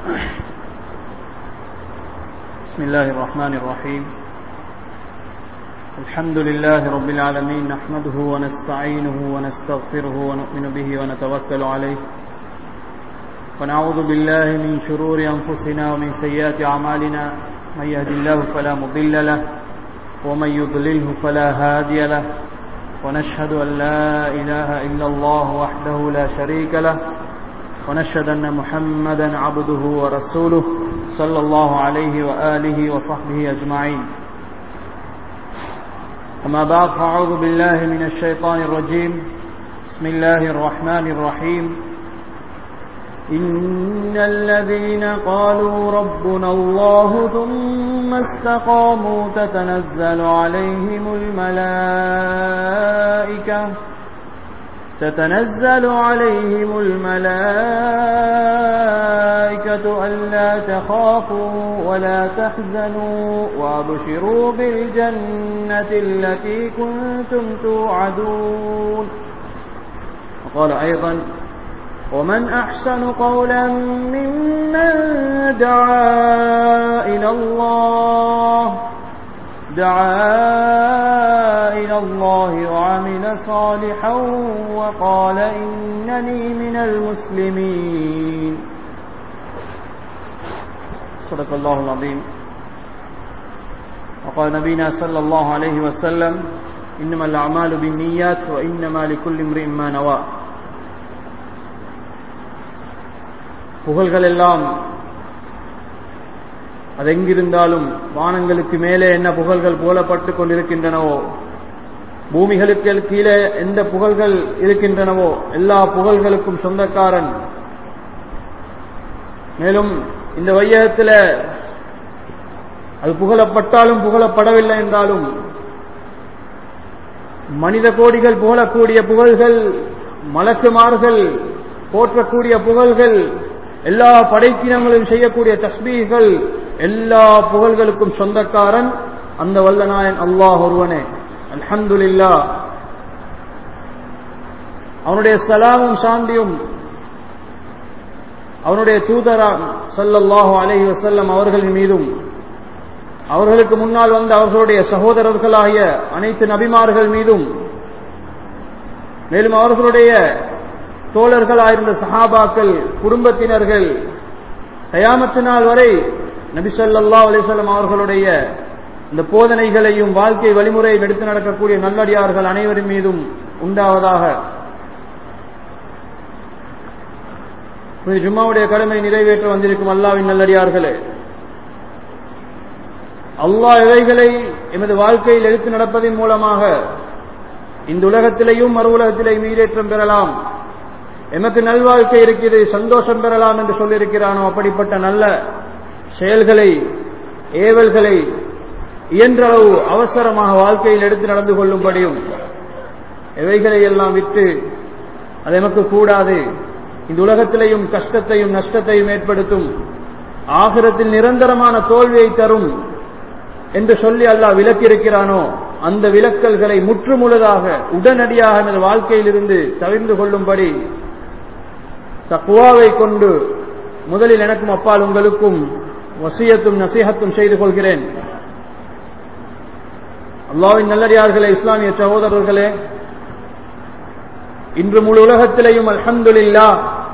بسم الله الرحمن الرحيم الحمد لله رب العالمين نحمده ونستعينه ونستغفره ونؤمن به ونتوكل عليه ونعوذ بالله من شرور أنفسنا ومن سيئات أعمالنا من يهد الله فلا مضل له ومن يضلله فلا هادي له ونشهد أن لا إله إلا الله وحده لا شريك له ونشهد أن محمدا عبده ورسوله صلى الله عليه وآله وصحبه أجمعين أما بعد فأعوذ بالله من الشيطان الرجيم بسم الله الرحمن الرحيم إن الذين قالوا ربنا الله ثم استقاموا تتنزل عليهم الملائكة تتنزل عليهم الملائكة ألا تخافوا ولا تحزنوا وابشروا بالجنة التي كنتم توعدون وقال أيضا ومن أحسن قولا ممن دعا إلى الله دعا إلى الله وعمل صالحا وقال إنني من المسلمين صدق الله العظيم وقال نبينا صلى الله عليه وسلم إنما الأعمال بالنيات وإنما لكل امرئ ما نوى புகழ்கள் எல்லாம் அதெங்கிருந்தாலும் வானங்களுக்கு மேலே என்ன புகழ்கள் போலப்பட்டு கொண்டிருக்கின்றனவோ பூமிகளுக்கு கீழே எந்த புகழ்கள் இருக்கின்றனவோ எல்லா புகழ்களுக்கும் சொந்தக்காரன் மேலும் இந்த வையகத்தில் அது புகழப்பட்டாலும் புகழப்படவில்லை என்றாலும் மனித கோடிகள் புகழக்கூடிய புகழ்கள் மலக்குமார்கள் போற்றக்கூடிய புகழ்கள் எல்லா படைக்கினங்களும் செய்யக்கூடிய தஸ்பீகள் எல்லா புகழ்களுக்கும் சொந்தக்காரன் அந்த வல்லநாயன் அல்லாஹ் ஒருவனே அல்ஹம்துலில்லா அவனுடைய சலாமும் சாந்தியும் அவனுடைய தூதரா சல்லல்லாஹு அலஹி வசல்லம் அவர்களின் மீதும் அவர்களுக்கு முன்னால் வந்த அவர்களுடைய சகோதரர்களாகிய அனைத்து நபிமார்கள் மீதும் மேலும் அவர்களுடைய தோழர்களாயிருந்த சஹாபாக்கள் குடும்பத்தினர்கள் கயாமத்து நாள் வரை நபிசல்லா அலிசல்லம் அவர்களுடைய இந்த போதனைகளையும் வாழ்க்கை வழிமுறையை எடுத்து நடக்கக்கூடிய நல்லடியார்கள் அனைவரின் மீதும் உண்டாவதாக ஜும்மாவுடைய கடமை நிறைவேற்ற வந்திருக்கும் அல்லாவின் நல்லடியார்களே அல்லாஹ் இவைகளை எமது வாழ்க்கையில் எடுத்து நடப்பதன் மூலமாக இந்த உலகத்திலேயும் மறு உலகத்திலேயும் ஈடேற்றம் பெறலாம் எமக்கு நல்வாழ்க்கை இருக்கிறது சந்தோஷம் பெறலாம் என்று சொல்லியிருக்கிறானோ அப்படிப்பட்ட நல்ல செயல்களை ஏவல்களை இயன்றளவு அவசரமாக வாழ்க்கையில் எடுத்து நடந்து கொள்ளும்படியும் எவைகளை எல்லாம் விட்டு அது எமக்கு கூடாது இந்த உலகத்திலேயும் கஷ்டத்தையும் நஷ்டத்தையும் ஏற்படுத்தும் ஆகிரத்தில் நிரந்தரமான தோல்வியை தரும் என்று சொல்லி அல்லாஹ் விலக்கியிருக்கிறானோ அந்த விலக்கல்களை முற்றுமுழுதாக உடனடியாக எனது வாழ்க்கையில் இருந்து தவிர்ந்து கொள்ளும்படி தக்குவாவை கொண்டு முதலில் எனக்கும் அப்பால் உங்களுக்கும் வசியத்தும் நசீகத்தும் செய்து கொள்கிறேன் அல்லாவின் நல்லடியார்களே இஸ்லாமிய சகோதரர்களே இன்று முழு உலகத்திலேயும் அல்ஹம்துலில்லா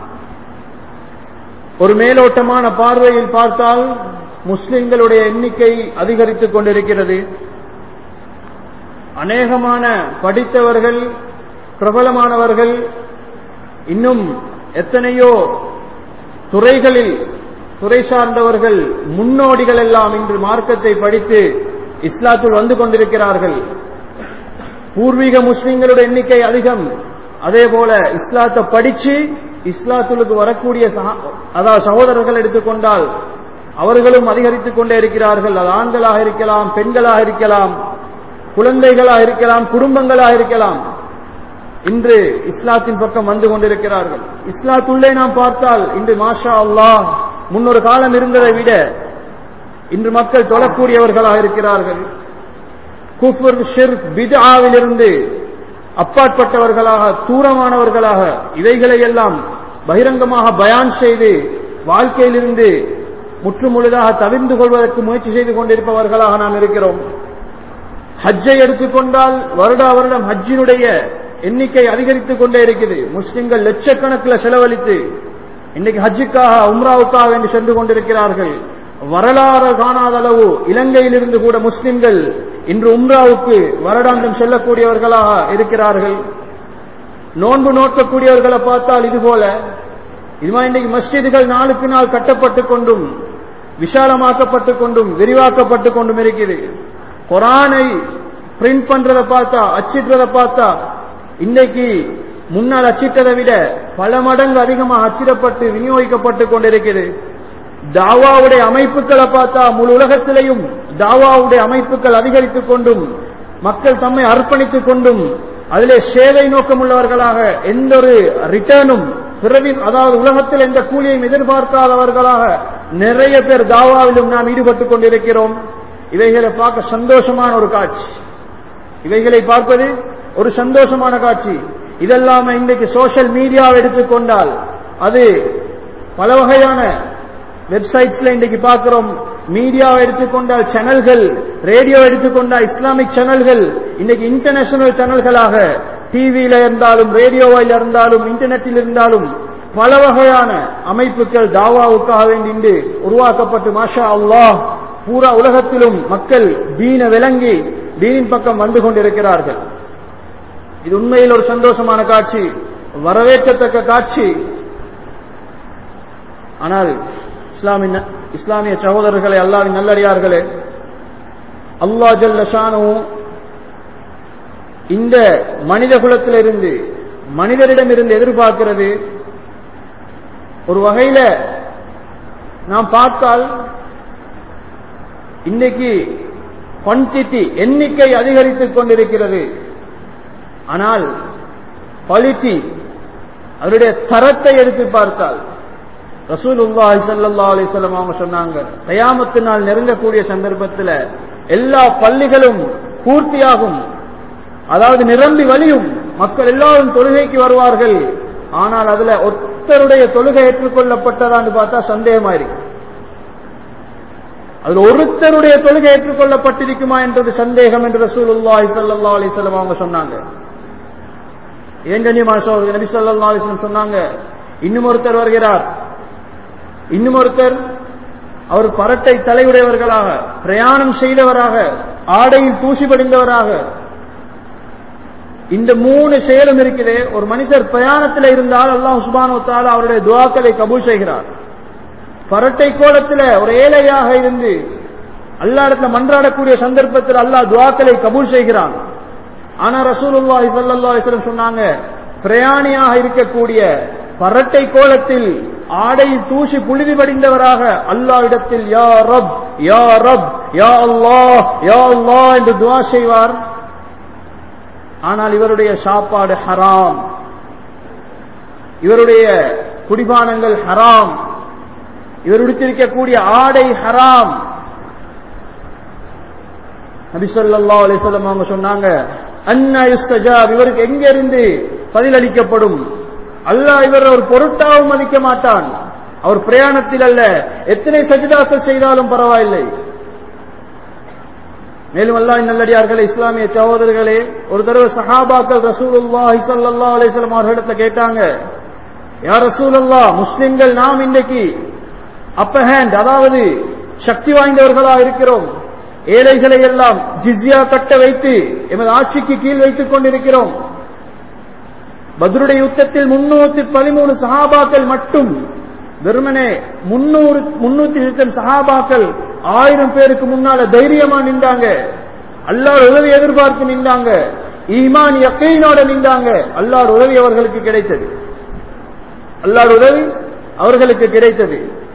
ஒரு மேலோட்டமான பார்வையில் பார்த்தால் முஸ்லிம்களுடைய எண்ணிக்கை அதிகரித்துக் கொண்டிருக்கிறது அநேகமான படித்தவர்கள் பிரபலமானவர்கள் இன்னும் எத்தனையோ துறைகளில் துறை சார்ந்தவர்கள் முன்னோடிகள் எல்லாம் இன்று மார்க்கத்தை படித்து இஸ்லாத்துள் வந்து கொண்டிருக்கிறார்கள் பூர்வீக முஸ்லிம்களுடைய எண்ணிக்கை அதிகம் அதே போல இஸ்லாத்தை படிச்சு இஸ்லாத்துலுக்கு வரக்கூடிய அதாவது சகோதரர்கள் எடுத்துக்கொண்டால் அவர்களும் அதிகரித்துக் கொண்டே இருக்கிறார்கள் அது ஆண்களாக இருக்கலாம் பெண்களாக இருக்கலாம் குழந்தைகளாக இருக்கலாம் குடும்பங்களாக இருக்கலாம் இன்று இஸ்லாத்தின் பக்கம் வந்து கொண்டிருக்கிறார்கள் இஸ்லாத்துள்ளே நாம் பார்த்தால் இன்று மாஷா அல்லாஹ் முன்னொரு காலம் இருந்ததை விட இன்று மக்கள் தொழக்கூடியவர்களாக இருக்கிறார்கள் குஃபர் ஷிர்க் பிதாவிலிருந்து அப்பாற்பட்டவர்களாக தூரமானவர்களாக இவைகளை எல்லாம் பகிரங்கமாக பயான் செய்து வாழ்க்கையிலிருந்து முற்றுமுழுதாக தவிர்ந்து கொள்வதற்கு முயற்சி செய்து கொண்டிருப்பவர்களாக நாம் இருக்கிறோம் ஹஜ்ஜை எடுத்துக்கொண்டால் வருடா வருடம் ஹஜ்ஜினுடைய எண்ணிக்கை அதிகரித்துக் கொண்டே இருக்குது முஸ்லிம்கள் லட்சக்கணக்கில் செலவழித்து இன்னைக்கு ஹஜ்ஜுக்காக உம்ராவுக்காக என்று சென்று கொண்டிருக்கிறார்கள் வரலாறு காணாத அளவு இலங்கையிலிருந்து கூட முஸ்லிம்கள் இன்று உம்ராவுக்கு வருடாந்தம் செல்லக்கூடியவர்களாக இருக்கிறார்கள் நோன்பு நோக்கக்கூடியவர்களை பார்த்தால் இது போல இது மாதிரி இன்றைக்கு மஸ்ஜிதுகள் நாளுக்கு நாள் கட்டப்பட்டுக் கொண்டும் விஷாலமாக்கப்பட்டுக் கொண்டும் விரிவாக்கப்பட்டுக் கொண்டும் இருக்குது குரானை பிரிண்ட் பண்றதை பார்த்தா அச்சிடுறதை பார்த்தா இன்னைக்கு முன்னால் அச்சிட்டதை விட பல மடங்கு அதிகமாக அச்சிடப்பட்டு விநியோகிக்கப்பட்டு கொண்டிருக்கிறது தாவாவுடைய அமைப்புகளை பார்த்தா முழு உலகத்திலேயும் தாவாவுடைய அமைப்புகள் அதிகரித்துக் கொண்டும் மக்கள் தம்மை அர்ப்பணித்துக் கொண்டும் அதிலே சேவை நோக்கமுள்ளவர்களாக எந்த ஒரு ரிட்டர்னும் பிரதி அதாவது உலகத்தில் எந்த கூலியையும் எதிர்பார்க்காதவர்களாக நிறைய பேர் தாவாவிலும் நாம் ஈடுபட்டுக் கொண்டிருக்கிறோம் இவைகளை பார்க்க சந்தோஷமான ஒரு காட்சி இவைகளை பார்ப்பது ஒரு சந்தோஷமான காட்சி இதெல்லாம இன்றைக்கு சோசியல் மீடியாவை எடுத்துக்கொண்டால் அது பல வகையான வெப்சைட்ஸ்ல இன்றைக்கு பார்க்கிறோம் மீடியாவை எடுத்துக்கொண்டால் சேனல்கள் ரேடியோ எடுத்துக்கொண்டால் இஸ்லாமிக் சேனல்கள் இன்னைக்கு இன்டர்நேஷனல் சேனல்களாக டிவியில இருந்தாலும் ரேடியோவில் இருந்தாலும் இன்டர்நெட்டில் இருந்தாலும் பல வகையான அமைப்புகள் தாவாவுக்காக வேண்டி உருவாக்கப்பட்டு மாஷா அல்லாஹ் பூரா உலகத்திலும் மக்கள் தீன விளங்கி தீனின் பக்கம் வந்து கொண்டிருக்கிறார்கள் இது உண்மையில் ஒரு சந்தோஷமான காட்சி வரவேற்கத்தக்க காட்சி ஆனால் இஸ்லாமின் இஸ்லாமிய சகோதரர்களை அல்லாவின் நல்லடியார்களே அல்லா ஜல்ல ஷானு இந்த மனித குலத்திலிருந்து மனிதரிடமிருந்து எதிர்பார்க்கிறது ஒரு வகையில நாம் பார்த்தால் இன்னைக்கு குவான்டிட்டி எண்ணிக்கை அதிகரித்துக் கொண்டிருக்கிறது ஆனால் குவாலிட்டி அதனுடைய தரத்தை எடுத்து பார்த்தால் ரசூலுல்லாஹி ஸல்லல்லாஹு அலைஹி வஸல்லம் அவங்க சொன்னாங்க கயாமத்து நாள் நெருங்கக்கூடிய சந்தர்ப்பத்தில் எல்லா பள்ளிகளும் பூர்த்தியாகும் அதாவது நிரம்பி வழியும் மக்கள் எல்லாரும் தொழுகைக்கு வருவார்கள் ஆனால் அதுல ஒருத்தருடைய தொழுகை ஏற்றுக்கொள்ளப்பட்டதான்னு பார்த்தா சந்தேகமா இருக்கு அதுல ஒருத்தருடைய தொழுகை ஏற்றுக்கொள்ளப்பட்டிருக்குமா என்றது சந்தேகம் என்று ரசூலுல்லாஹி ஸல்லல்லாஹு அலைஹி வஸல்லம் அவங்க சொன்னாங்க ஏன் கண்ணியமான சோதரர் நபி ஸல்லல்லாஹு அலைஹி வஸல்லம் சொன்னாங்க இன்னும் ஒருத்தர் வருகிறார் இன்னும் ஒருத்தர் அவர் பரட்டை தலையுடையவர்களாக பிரயாணம் செய்தவராக ஆடையில் தூசி படிந்தவராக இந்த மூணு செயலும் இருக்குது ஒரு மனிதர் பிரயாணத்தில் இருந்தால் அல்லாஹ் சுபானோ தாலா அவருடைய துவாக்களை கபூல் செய்கிறார் பரட்டை கோலத்தில் ஒரு ஏழையாக இருந்து அல்லா இடத்துல மன்றாடக்கூடிய சந்தர்ப்பத்தில் அல்லாஹ் துவாக்களை கபூல் செய்கிறான் ஆனா ரசூலுல்லாஹி ஸல்லல்லாஹு அலைஹி வஸல்லம் சொன்னாங்க பிரயாணியாக இருக்கக்கூடிய பரட்டை கோலத்தில் ஆடையில் தூசி புழுதி படிந்தவராக அல்லாவிடத்தில் யா ரப் யா ரப் யா அல்லாஹ் யா அல்லாஹ் என்று துவா செய்வார் ஆனால் இவருடைய சாப்பாடு ஹராம் இவருடைய குடிபானங்கள் ஹராம் இவர் உடுத்திருக்கக்கூடிய ஆடை ஹராம் நபி ஸல்லல்லாஹு அலைஹி வஸல்லம் அவங்க சொன்னாங்க அன்னா யுஸ்தஜாப் இவருக்கு எங்க இருந்து பதிலளிக்கப்படும் அல்லாஹ் இவர் ஒரு பொருட்டாவும் மதிக்க மாட்டான் அவர் பிரயாணத்தில் அல்ல எத்தனை சஜிதாக்கள் செய்தாலும் பரவாயில்லை மேலும் அல்லாஹ் நல்லடியார்களே இஸ்லாமிய சகோதரர்களே ஒரு தடவை சஹாபாக்கள் ரசூலுல்லாஹி ஸல்லல்லாஹு அலைஹி வஸல்லம் அவர்களிடத்துல கேட்டாங்க யா ரசூலுல்லாஹ் முஸ்லிம்கள் நாம் இன்றைக்கு அப்ப ஹேண்ட் அதாவது சக்தி வாய்ந்தவர்களா இருக்கிறோம் ஏழைகளை எல்லாம் ஜிஸ்யா கட்ட வைத்து எமது ஆட்சிக்கு கீழ் வைத்துக் கொண்டிருக்கிறோம் பத்ருடைய யுத்தத்தில் முன்னூத்தி பதிமூணு சஹாபாக்கள் மட்டும் வெறுமனே முன்னூறு முன்னூத்தி இருபத்தி சஹாபாக்கள் ஆயிரம் பேருக்கு முன்னால தைரியமா நின்றாங்க அல்லாஹ் உதவி எதிர்பார்த்து நின்றாங்க ஈமான் யக்கீனோட நின்றாங்க அல்லாஹ் உதவி அவர்களுக்கு கிடைத்தது அல்லாஹ் உதவி அவர்களுக்கு கிடைத்தது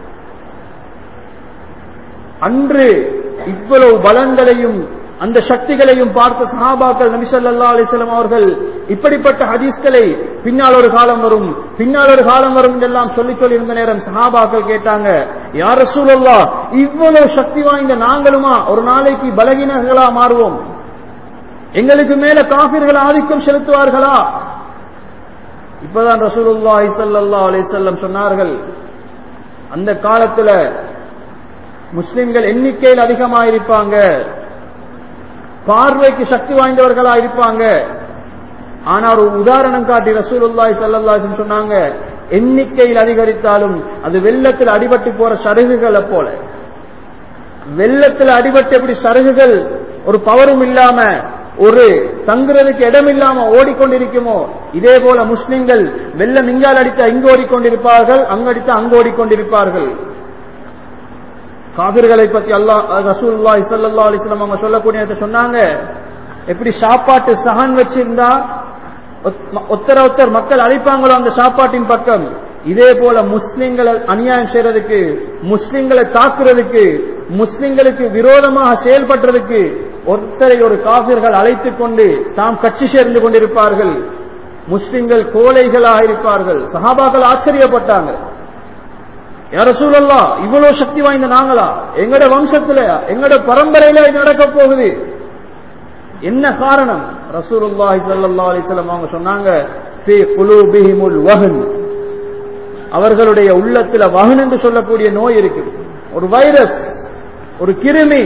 அன்று இவ்வளவு பலங்களையும் அந்த சக்திகளையும் பார்த்த சஹாபாக்கள் நபி ஸல்லல்லாஹு அலைஹி வஸல்லம் அவர்கள் இப்படிப்பட்ட ஹதீஸ்களை பின்னால் ஒரு காலம் வரும் பின்னால் ஒரு காலம் வரும் என்றெல்லாம் சொல்லி சொல்லி இருந்த நேரம் சஹாபாக்கள் கேட்டாங்க யார் ரசூலுல்லாஹ் இவ்வளவு சக்தி வாய்ந்த நாங்களுமா ஒரு நாளைக்கு பலகீனர்களா மாறுவோம் எங்களுக்கு மேல காபிர்கள் ஆதிக்கம் செலுத்துவார்களா இப்பதான் ரசூலுல்லாஹி ஸல்லல்லாஹு அலைஹி வஸல்லம் சொன்னார்கள் அந்த காலத்துல முஸ்லிம்கள் எண்ணிக்கையில் அதிகமாக இருப்பாங்க பார்வைக்கு சக்தி வாய்ந்தவர்களா இருப்பாங்க ஆனா ஒரு உதாரணம் காட்டி ரசூலுல்லாய் சல்லல்லாஹு சொன்னாங்க எண்ணிக்கையில் அதிகரித்தாலும் அது வெள்ளத்தில் அடிபட்டு போற சருகுகளை போல வெள்ளத்தில் அடிபட்டு எப்படி சருகுகள் ஒரு பவரும் இல்லாம ஒரு தங்குறதுக்கு இடம் இல்லாம ஓடிக்கொண்டிருக்குமோ இதே போல முஸ்லிம்கள் வெள்ளம் இங்கால் அடித்தா இங்கு ஓடிக்கொண்டிருப்பார்கள் அங்கடித்தா அங்கு ஓடிக்கொண்டிருப்பார்கள் காவிர்களை பத்தி அல்லாஹ் ரசூல்லாய் சல்லா அலிஸ்லாம் அவங்க சொல்லக்கூடிய சொன்னாங்க எப்படி சாப்பாட்டு சஹான் வச்சிருந்தா ஒத்தர ஒத்தர் மக்கள் அழைப்பாங்களோ அந்த சாப்பாட்டின் பக்கம் இதே போல முஸ்லிம்களை அநியாயம் செய்யறதுக்கு முஸ்லிம்களை தாக்குறதுக்கு முஸ்லிம்களுக்கு விரோதமாக செயல்படுறதுக்கு ஒருத்தரை ஒரு காபிர்கள் அழைத்துக் கொண்டு தாம் கட்சி சேர்ந்து கொண்டிருப்பார்கள் முஸ்லிம்கள் கோழைகளாக இருப்பார்கள் சஹாபாக்கள் ஆச்சரியப்பட்டாங்க யார சூழல்லா இவ்வளவு சக்தி வாய்ந்த நாங்களா எங்கட வம்சத்துல எங்கட பரம்பரையில இது நடக்க போகுது என்ன காரணம் ரசூலுல்லாஹி ஸல்லல்லாஹு அலைஹி வஸல்லம் அவங்க சொன்னாங்க ஃபீ குலூபிஹிமுல் வஹன் அவர்களுடைய உள்ளத்துல வஹன் என்று சொல்லக்கூடிய நோய் இருக்கு ஒரு வைரஸ் ஒரு கிருமி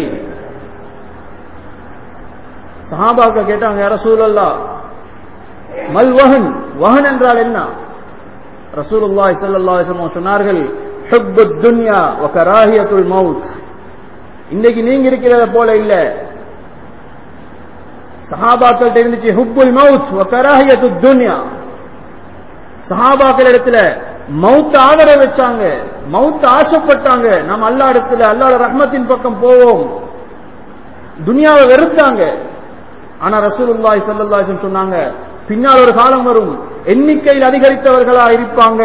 சஹாபாக்க கேட்டாங்க யார சூழல்லா மல் வஹன் வஹன் என்றால் என்ன ரசூலுல்லாஹி ஸல்லல்லாஹு அலைஹி வஸல்லம் சொன்னார்கள் ஹுப்பு துன்யா வ கராஹியத்துல் மவுத் இன்னைக்கு நீங்க இருக்கிறத போல இல்ல சஹாபாக்கள் இருந்துச்சு ஹுப்புல் மவுத் வ கராஹியத்து துன்யா சஹாபாக்கள் இடத்துல மவுத் ஆதரவு வச்சாங்க மவுத் ஆசைப்பட்டாங்க நம்ம அல்லா இடத்துல அல்லாட ரஹ்மத்தின் பக்கம் போவோம் துனியாவை வெறுத்தாங்க ஆனா ரசூலுல்லாஹி ஸல்லல்லாஹு அலைஹி சொன்னாங்க பின்னால் ஒரு காலம் வரும் எண்ணிக்கையில் அதிகரித்தவர்களா இருப்பாங்க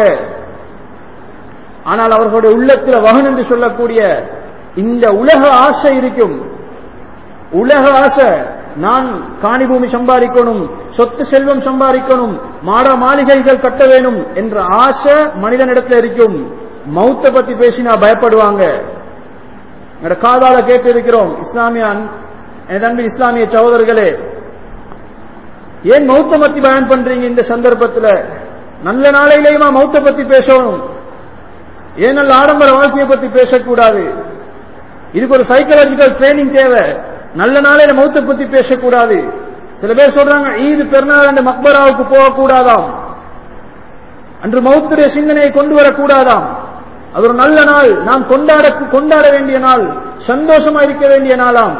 ஆனால் அவர்களுடைய உள்ளத்தில் வகன் என்று சொல்லக்கூடிய இந்த உலக ஆசை இருக்கும் உலக ஆசை நான் காணி பூமி சம்பாதிக்கணும் சொத்து செல்வம் சம்பாதிக்கணும் மாட மாளிகைகள் கட்ட வேணும் என்ற ஆசை மனிதனிடத்தில் இருக்கும் மௌத்த பத்தி பேசினா பயப்படுவாங்க எங்களோட காதால கேட்டு இருக்கிறோம் இஸ்லாமிய என் தம்பி இஸ்லாமிய சகோதரர்களே ஏன் மௌத்த பத்தி பயன் பண்றீங்க இந்த சந்தர்ப்பத்தில் நல்ல நாளையிலேயுமா மௌத்த பத்தி பேசணும் ஏன் நல்ல ஆடம்பர வாழ்க்கையை பத்தி பேசக்கூடாது இதுக்கு ஒரு சைக்கலாஜிக்கல் ட்ரைனிங் தேவை நல்ல நாளையில மௌத்த பத்தி பேசக்கூடாது சில பேர் சொல்றாங்க ஈது பெருநாள் அன்று மக்பராவுக்கு போகக்கூடாதாம் அன்று மௌத்துடைய சிந்தனையை கொண்டு வரக்கூடாதாம் அது ஒரு நல்ல நாள் நாம் கொண்டாட கொண்டாட வேண்டிய நாள் சந்தோஷமா இருக்க வேண்டிய நாளாம்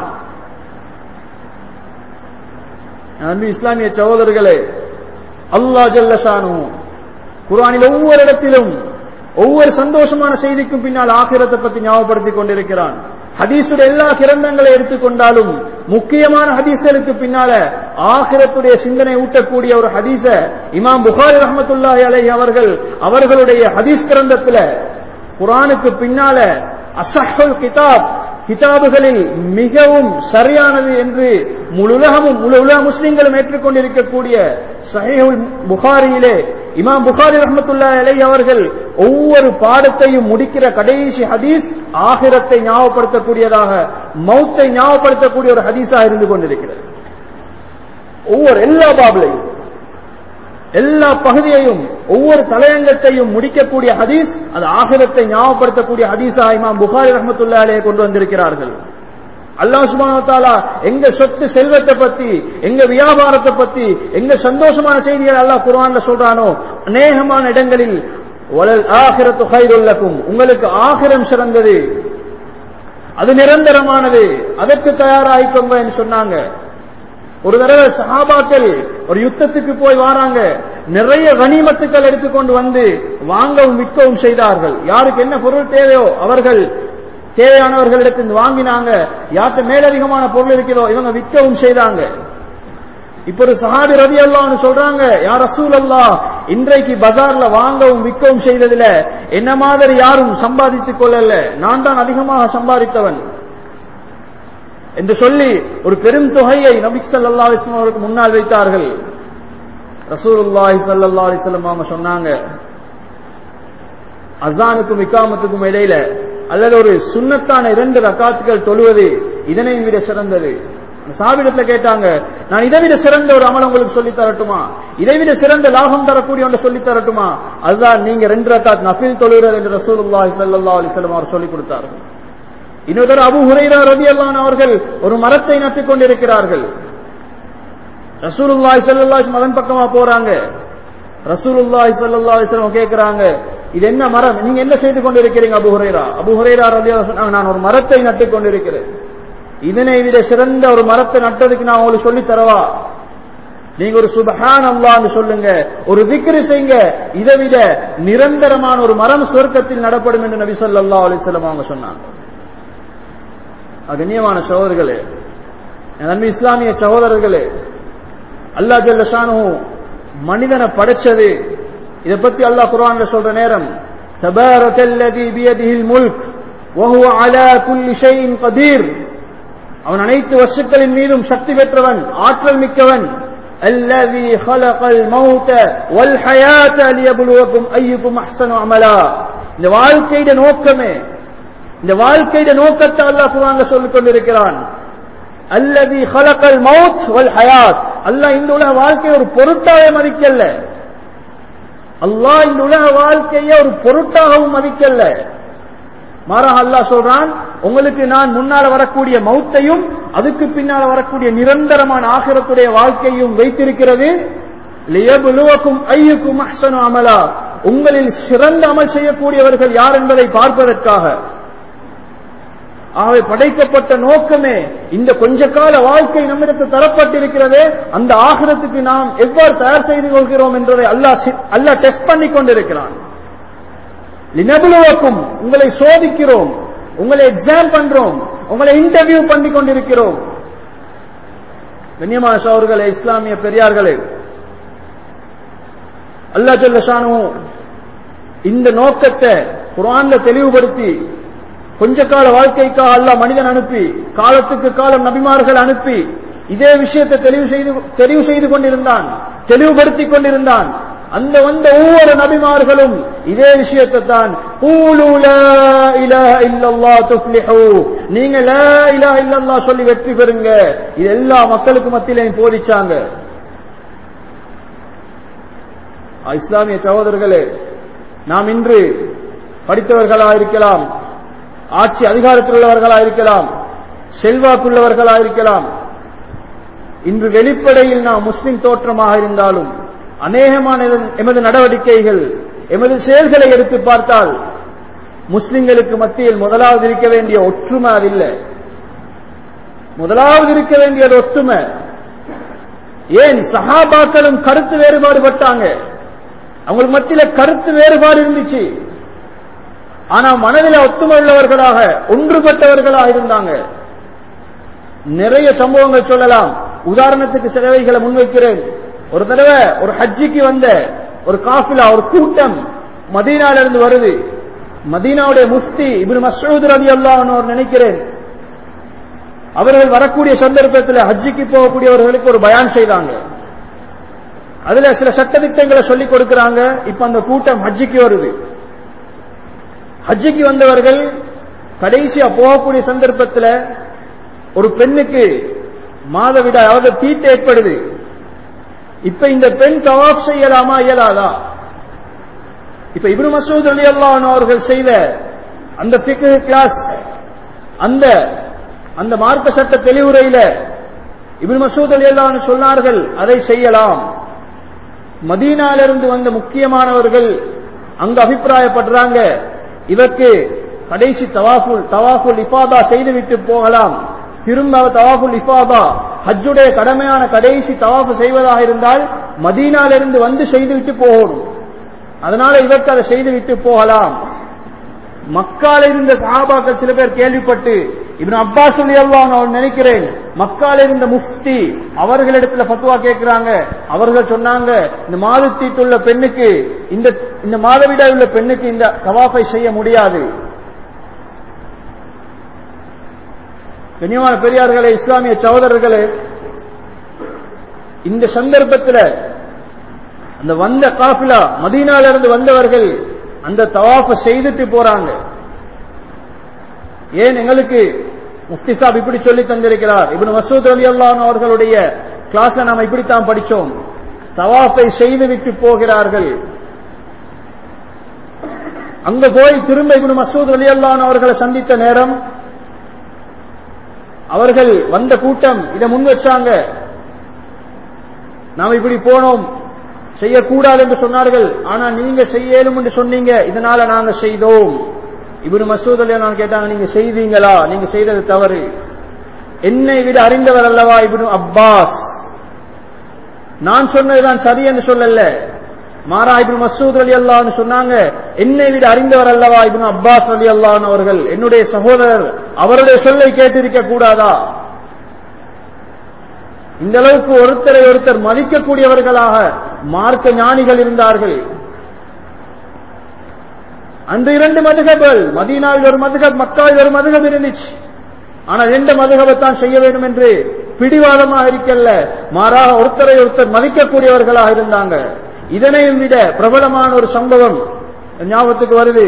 அன்பு இஸ்லாமிய சகோதரர்களே அல்லா ஜல்லஷானு குரானில் ஒவ்வொரு இடத்திலும் ஒவ்வொரு சந்தோஷமான செய்திக்கும் பின்னால் ஆகிரத்தை பத்தி ஞாபகப்படுத்திக் கொண்டிருக்கிறான் ஹதீஸுடைய எல்லா கிரந்தங்களை எடுத்துக்கொண்டாலும் முக்கியமான ஹதீஸ்களுக்கு பின்னால ஆகிரத்துடைய சிந்தனை ஊட்டக்கூடிய ஒரு ஹதீஸ இமாம் புகாரி ரஹமத்துல்லாஹி அலைஹி அவர்கள் அவர்களுடைய ஹதீஸ் கிரந்தத்துல குரானுக்கு பின்னால அசஹல் கிதாப் கிதாபுகளில் மிகவும் சரியானது என்று முழு உலகமும் முழு உலக முஸ்லிம்களும் ஏற்றுக்கொண்டிருக்கக்கூடிய சஹீஹுல் புகாரியிலே இமாம் புகாரி ரஹமத்துல்லா அலை அவர்கள் ஒவ்வொரு பாடத்தையும் முடிக்கிற கடைசி ஹதீஸ் ஆகிரத்தை ஞாபகப்படுத்தக்கூடியதாக மௌத்தை ஞாபகப்படுத்தக்கூடிய ஒரு ஹதீஸா இருந்து கொண்டிருக்கிறது ஒவ்வொரு எல்லா பாபிலையும் எல்லா பகுதியையும் ஒவ்வொரு தலையங்கத்தையும் முடிக்கக்கூடிய ஹதீஸ் அது ஆகிரத்தை ஞாபகப்படுத்தக்கூடிய ஹதீஸா இமாம் புகாரி ரஹமத்துல்லா அலையை கொண்டு வந்திருக்கிறார்கள் அல்லாஹ் சுபானத்தாலா எங்க சொத்து செல்வத்தை பத்தி எங்க வியாபாரத்தை பத்தி எங்க சந்தோஷமான செய்திகள் அல்லாஹ் குர்ஆன்ல சொல்றானோ அநேகமான இடங்களில் வலல் ஆகிரத்து ஹைருல்லக்கும் உங்களுக்கு ஆகிரம் சிறந்தது அது நிரந்தரமானது அதற்கு தயாராகிக்கோங்க என்று சொன்னாங்க ஒரு தடவை சஹாபாக்கள் ஒரு யுத்தத்துக்கு போய் வராங்க நிறைய கனிமத்துக்கள் எடுத்துக்கொண்டு வந்து வாங்கவும் விற்கவும் செய்தார்கள் யாருக்கு என்ன பொருள் தேவையோ அவர்கள் தேவையானவர்களிடத்தில் வாங்கினாங்க யார்கிட்ட மேலதிகமான பொருள் இருக்கிறதோ இவங்க விற்கவும் செய்தாங்க இப்ப ஒரு சஹாபி ரவி அல்லான்னு சொல்றாங்க யார் ரசூல் அல்லா இன்றைக்கு பஜார்ல வாங்கவும் விற்கவும் செய்ததுல என்ன மாதிரி யாரும் சம்பாதித்துக் கொள்ளல நான் தான் அதிகமாக சம்பாதித்தவன் என்று சொல்லி ஒரு பெரும் தொகையை நபிக் சல்லா அலிஸ்லாம் அவருக்கு முன்னால் வைத்தார்கள் ரசூலுல்லாஹி சல்லா அலிஸ்லாம் அவங்க சொன்னாங்க அசானுக்கும் இக்காமத்துக்கும் இடையில அல்லது ஒரு சுண்ணத்தான இரண்டு ரக்காத்துகள் தொழுவது இதனை விட சிறந்தது சாபிடத்துல கேட்டாங்க நான் இதை விட சிறந்த ஒரு அமல் உங்களுக்கு சொல்லி தரட்டுமா இதை விட சிறந்த லாபம் தரக்கூடிய ஒன்று சொல்லி தரட்டுமா அதுதான் நீங்க ரெண்டு ரக்காத் நஃபில் தொழுகிறது என்று ரசூலுல்லாஹி ஸல்லல்லாஹு அலைஹி வஸல்லம் அவர் சொல்லிக் கொடுத்தார்கள் இன்னொரு அபு ஹுரைரா ரலியல்லாஹு அவர்கள் ஒரு மரத்தை நட்டுக் கொண்டிருக்கிறார்கள் ரசூலுல்லாஹி ஸல்லல்லாஹு அலைஹி அதன் பக்கமா போறாங்க ரசூலுல்லாஹி ஸல்லல்லாஹு அலைஹி வஸல்லம் கேக்குறாங்க இது என்ன மரம் நீங்க என்ன செய்து கொண்டிருக்கிறீங்க அபு ஹுரைரா அபு ஹுரைரா ரலியல்லாஹு சொன்னாங்க நான் ஒரு மரத்தை நட்டுக் கொண்டிருக்கிறேன் இதனை விட சிறந்த ஒரு மரத்தை நட்டதுக்கு நான் உங்களுக்கு சொல்லி தரவா நீங்க ஒரு சுபஹான் அல்லான்னு சொல்லுங்க ஒரு திக்ரு செய்யுங்க இதை விட நிரந்தரமான ஒரு மரம் சொர்க்கத்தில் நடப்படும் என்று நபி ஸல்லல்லாஹு அலைஹி வஸல்லம் அவங்க சொன்னாங்க கண்ணியமான சகோதரர்களே நன்மை இஸ்லாமிய சகோதரர்களே அல்லா ஜல்லஷானு மனிதனை படைச்சது இதை பத்தி அல்லாஹ் குர்ஆன்ல சொல்ற நேரம் தபாரக்கல்லதி பியதிஹில் முல்க் وهو على كل شيء قدير அவன் அனைத்து வஸ்துக்களின் மீதும் சக்தி பெற்றவன் ஆற்றல் மிக்கவன் الذي خلق الموت والحياة ليبلوكم أيكم أحسن عملا இந்த வாழ்க்கையிட நோக்கமே இந்த வாழ்க்கையிட நோக்கத்தை அல்லாஹ் குர்ஆன்ல சொல்லிக் கொண்டிருக்கிறான் அல்லதி ஹலக்கல் மவுத் வல் ஹயாத் அல்லாஹ் இந்த உலக வாழ்க்கையை ஒரு பொருட்டாவே மதிக்கல்ல அல்லாஹ் இந்த உலக வாழ்க்கையை ஒரு பொருட்டாகவும் மதிக்கல்ல மாறாக அல்லாஹ் சொல்றான் உங்களுக்கு நான் முன்னால வரக்கூடிய மௌத்தையும் அதுக்கு பின்னால வரக்கூடிய நிரந்தரமான ஆகிரத்துடைய வாழ்க்கையும் வைத்திருக்கிறது லியபுலுவக்கும் ஐயுக்கும் அஹ்சனு அமலா உங்களில் சிறந்த அமல் செய்யக்கூடியவர்கள் யார் என்பதை பார்ப்பதற்காக ஆகவே படைக்கப்பட்ட நோக்கமே இந்த கொஞ்ச கால வாழ்க்கை நம்மிடத்தில் தரப்பட்டிருக்கிறதே அந்த ஆகிரத்துக்கு நாம் எவ்வாறு தயார் செய்து கொள்கிறோம் என்பதை அல்லாஹ் அல்லாஹ் டெஸ்ட் பண்ணி கொண்டிருக்கிறான் லினபுலுவக்கும் உங்களை சோதிக்கிறோம் உங்களை எக்ஸாம் பண்றோம் உங்களை இன்டர்வியூ பண்ணி கொண்டிருக்கிறோம் கண்ணியமான சோர்களே இஸ்லாமிய பெரியார்களே அல்லா ஜல்லஷானு இந்த நோக்கத்தை குரான்ல தெளிவுபடுத்தி கொஞ்ச கால வாழ்க்கைக்காக அல்லாஹ் மனிதன் அனுப்பி காலத்துக்கு காலம் நபிமார்கள் அனுப்பி இதே விஷயத்தை தெளிவு செய்து தெரிவு செய்து கொண்டிருந்தான் தெளிவுபடுத்தி கொண்டிருந்தான் அந்த வந்த ஒவ்வொரு நபிமார்களும் இதே விஷயத்தை தான் நீங்க லா இலா இல்லல்லா சொல்லி வெற்றி பெறுங்க இது எல்லா மக்களுக்கு மத்தியிலையும் போதிச்சாங்க இஸ்லாமிய சகோதரர்களே நாம் இன்று படித்தவர்களா இருக்கலாம் ஆட்சி அதிகாரத்தில் உள்ளவர்களா இருக்கலாம் செல்வாக்குள்ளவர்களா இருக்கலாம் இன்று வெளிப்படையில் நாம் முஸ்லிம் தோற்றமாக இருந்தாலும் அநேகமான எமது நடவடிக்கைகள் எமது செயல்களை எடுத்து பார்த்தால் முஸ்லிம்களுக்கு மத்தியில் முதலாவது இருக்க வேண்டிய ஒற்றுமை அதில்லை முதலாவது இருக்க வேண்டியது ஒற்றுமை ஏன் சஹாபாக்களும் கருத்து வேறுபாடு பட்டாங்க அவங்களுக்கு மத்தியில கருத்து வேறுபாடு இருந்துச்சு ஆனா மனதில் ஒத்துமை உள்ளவர்களாக ஒன்றுபட்டவர்களாக இருந்தாங்க நிறைய சம்பவங்கள் சொல்லலாம் உதாரணத்துக்கு சிலவைகளை முன்வைக்கிறேன் ஒரு தடவை ஒரு ஹஜ்ஜிக்கு வந்த ஒரு காஃபிலா ஒரு கூட்டம் மதீனால இருந்து வருது மதீனாவுடைய முஃப்தி இப்னு மசூத் ரதி அல்லாஹ் நினைக்கிறேன் அவர்கள் வரக்கூடிய சந்தர்ப்பத்தில் ஹஜ்ஜிக்கு போகக்கூடியவர்களுக்கு ஒரு பயான் செய்தாங்க அதுல சில சட்டத்திட்டங்களை சொல்லிக் கொடுக்கிறாங்க இப்ப அந்த கூட்டம் ஹஜ்ஜிக்கு வருது ஹஜ்ஜிக்கு வந்தவர்கள் கடைசியா போகக்கூடிய சந்தர்ப்பத்தில் ஒரு பெண்ணுக்கு மாதவிடா அதாவது தீட்டு ஏற்படுது இப்ப இந்த பெண் தவாப் செய்யலாமா இயலாதா இப்ப இப்னு மசூத் அலி அல்லாஹ் அவர்கள் செய்த அந்த பிக்கு கிளாஸ் அந்த அந்த மார்க்க சட்ட தெளிவுரையில இப்னு மசூத் அலி அல்லாஹ் சொன்னார்கள் அதை செய்யலாம் மதீனாலிருந்து வந்த முக்கியமானவர்கள் அங்க அபிப்பிராயப்படுறாங்க இதற்கு கடைசி தவாஃபுல் தவாஃபுல் இஃபாதா செய்துவிட்டு போகலாம் திரும்ப தவாஃபுல் இஃபாதா ஹஜ்ஜுடைய கடமையான கடைசி தவாஃபு செய்வதாக இருந்தால் மதீனாலிருந்து வந்து செய்துவிட்டு போகணும் அதனால இதற்கு அதை செய்துவிட்டு போகலாம் மக்கால இருந்த சஹாபாக்கள் சில பேர் கேள்விப்பட்டு இவன் அப்பாஸ் அல்லாஹ் நான் நினைக்கிறேன் மக்கால இருந்த முஃப்தி அவர்களிடத்துல பத்துவா கேட்கிறாங்க அவர்கள் சொன்னாங்க இந்த மாதத்தீட்டுள்ள பெண்ணுக்கு இந்த இந்த மாதவிடாய் உள்ள பெண்ணுக்கு இந்த தவாஃபை செய்ய முடியாது கண்ணியமான பெரியார்களே இஸ்லாமிய சகோதரர்களே இந்த சந்தர்ப்பத்தில் அந்த வந்த காஃபிலா மதீனால இருந்து வந்தவர்கள் அந்த தவாஃப செய்துட்டு போறாங்க ஏன் எங்களுக்கு முஃப்தி சாப் இப்படி சொல்லி தந்திருக்கிறார் இப்னு மசூத் அலி அல்லான் அவர்களுடைய கிளாஸ்ல நாம இப்படித்தான் படிச்சோம் தவாஃபை செய்துவிட்டு போகிறார்கள் அங்க போய் திரும்ப இப்னு மசூத் அலி அல்லான் அவர்களை சந்தித்த நேரம் அவர்கள் வந்த கூட்டம் இதை முன் வச்சாங்க நாம் இப்படி போனோம் செய்யக்கூடாது என்று சொன்னார்கள் ஆனா நீங்க செய்யலும் என்று சொன்னீங்க இதனால நாங்க செய்தோம் இவரு மசூத் அலியா நான் கேட்டாங்க நீங்க செய்தீங்களா நீங்க செய்தது தவறு என்னை விட அறிந்தவர் அல்லவா இவரு அப்பாஸ் நான் சொன்னதுதான் சரி என்று சொல்லல மாறா இப்னு மசூத் அலி அல்லான்னு சொன்னாங்க என்னை விட அறிந்தவர் அல்லவா இப்னு அப்பாஸ் அலி அல்லான் அவர்கள் என்னுடைய சகோதரர் அவருடைய சொல்லை கேட்டிருக்க கூடாதா இந்த அளவுக்கு ஒருத்தரை ஒருத்தர் மதிக்கக்கூடியவர்களாக மார்க்க ஞானிகள் இருந்தார்கள் அந்த இரண்டு மதுகபல் மதீனாவில் ஒரு மதுகப் மக்காவில் ஒரு மதுகப் இருந்துச்சு ஆனா ரெண்டு மதுகபத்தான் செய்ய வேண்டும் என்று பிடிவாதமாக இருக்கல்ல மாறாக ஒருத்தரை ஒருத்தர் மதிக்கக்கூடியவர்களாக இருந்தாங்க இதனையும் விட பிரபலமான ஒரு சம்பவம் ஞாபகத்துக்கு வருது